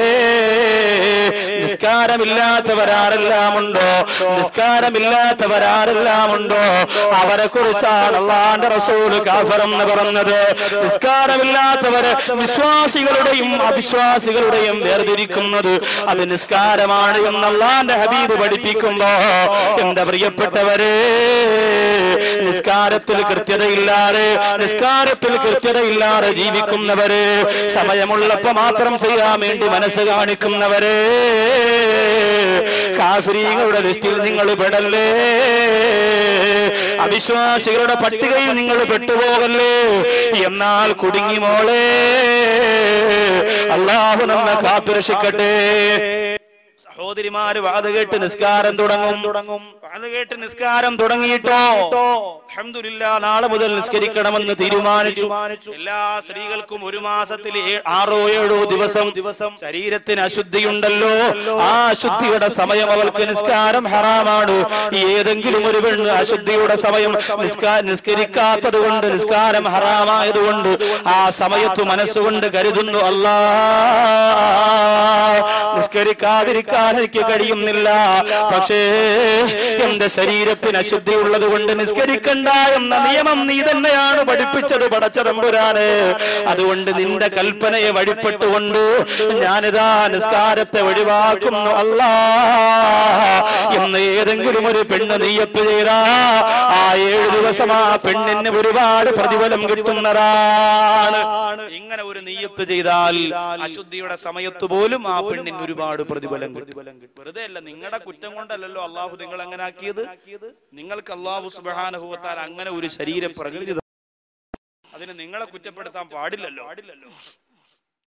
നിസ്കാരമില്ലാത്തവരാരെല്ലാം ഉണ്ടോ നിസ്കാരമില്ലാത്തവരാരെല്ലാം ഉണ്ടോ അവരെ കുറിച്ചാണ് അള്ളാന്റെ റസൂല് കാഫറം എന്ന് പറഞ്ഞത് നിസ്കാരമില്ലാത്തവര് വിശ്വാസികളുടെയും അവിശ്വാസികളുടെയും വേർതിരിക്കുന്നത് അത് നിസ്കാരമാണ് എന്ന് അള്ളാന്റെ ഹബീബ് പഠിപ്പിക്കുമ്പോ എന്റെ പ്രിയപ്പെട്ടവരെ നിസ്കാരത്തിൽ കൃത്യതയില്ലാതെ നിസ്കാരത്തിൽ കൃത്യതയില്ലാതെ ജീവിക്കുന്നവര് സമയമുള്ളപ്പോ മാത്രം ചെയ്യാൻ വേണ്ടി മനസ്സ് കാണിക്കുന്നവരെ കാഫിരീങ്ങളുടെ ലിസ്റ്റിൽ നിങ്ങൾ പെടല്ലേ അവിശ്വാസികളുടെ പട്ടികയിൽ നിങ്ങൾ പെട്ടുപോകല്ലേ എന്നാൽ കുടുങ്ങി മോളെ അള്ളാഹു നമ്മെ കാത്തുരക്ഷിക്കട്ടെ സഹോദരിമാര് വാത് കേട്ട് നിസ്കാരം തുടങ്ങും തുടങ്ങും വാത് കേട്ട് നിസ്കാരം തുടങ്ങിയിട്ടോ അൽഹംദുലില്ലാ നാളെ മുതൽ നിസ്കരിക്കണമെന്ന് തീരുമാനിച്ചു എല്ലാ സ്ത്രീകൾക്കും ഒരു മാസത്തിൽ ഏ- ആറോ ഏഴോ ദിവസം ദിവസം ശരീരത്തിന് അശുദ്ധിയുണ്ടല്ലോ ആ അശുദ്ധിയുടെ സമയം അവൾക്ക് നിസ്കാരം ഹറാമാണ് ഏതെങ്കിലും ഒരു പെണ്ണ് അശുദ്ധിയുടെ സമയം നിസ്കാ നിസ്കരിക്കാത്തത് കൊണ്ട് നിസ്കാരം ഹറാമായതുകൊണ്ട് ആ സമയത്ത് മനസ്സുകൊണ്ട് കരുതുന്നു അല്ലാ നിസ്കരിക്കാതിരിക്കാൻ എനിക്ക് കഴിയുന്നില്ല പക്ഷേ എന്റെ ശരീരത്തിന് അശുദ്ധി ഉള്ളത് കൊണ്ട് നിസ്കരിക്കണ്ട എന്ന നിയമം നീ തന്നെയാണ് പഠിപ്പിച്ചത് പടച്ചതമ്പുരാന് അതുകൊണ്ട് നിന്റെ കൽപ്പനയെ വഴിപ്പെട്ടുകൊണ്ട് ഞാനിതാ നിസ്കാരത്തെ ഒഴിവാക്കുന്നു അല്ലാ എന്ന് ഏതെങ്കിലും ഒരു പെണ്ണ് നീയപ്പ് ചെയ്താ ആ ഏഴു ദിവസം ആ പെണ്ണിന് ഒരുപാട് പ്രതിഫലം കിട്ടുന്നതാണ് ഇങ്ങനെ ഒരു നെയ്യപ്പ് ചെയ്താൽ അശുദ്ധിയുടെ സമയത്ത് പോലും ആ പെണ്ണിന് ഒരുപാട് പ്രതിഫലം കിട്ടും വെറുതെ അല്ല നിങ്ങളുടെ കുറ്റം കൊണ്ടല്ലല്ലോ അള്ളാഹു നിങ്ങൾ അങ്ങനെ ആക്കിയത് നിങ്ങൾക്ക് അള്ളാഹു സുബാനുഭവത്താൽ അങ്ങനെ ഒരു ശരീര പ്രകൃതി തന്നു. അതിന് നിങ്ങളെ കുറ്റപ്പെടുത്താൻ പാടില്ലല്ലോ പാടില്ലല്ലോ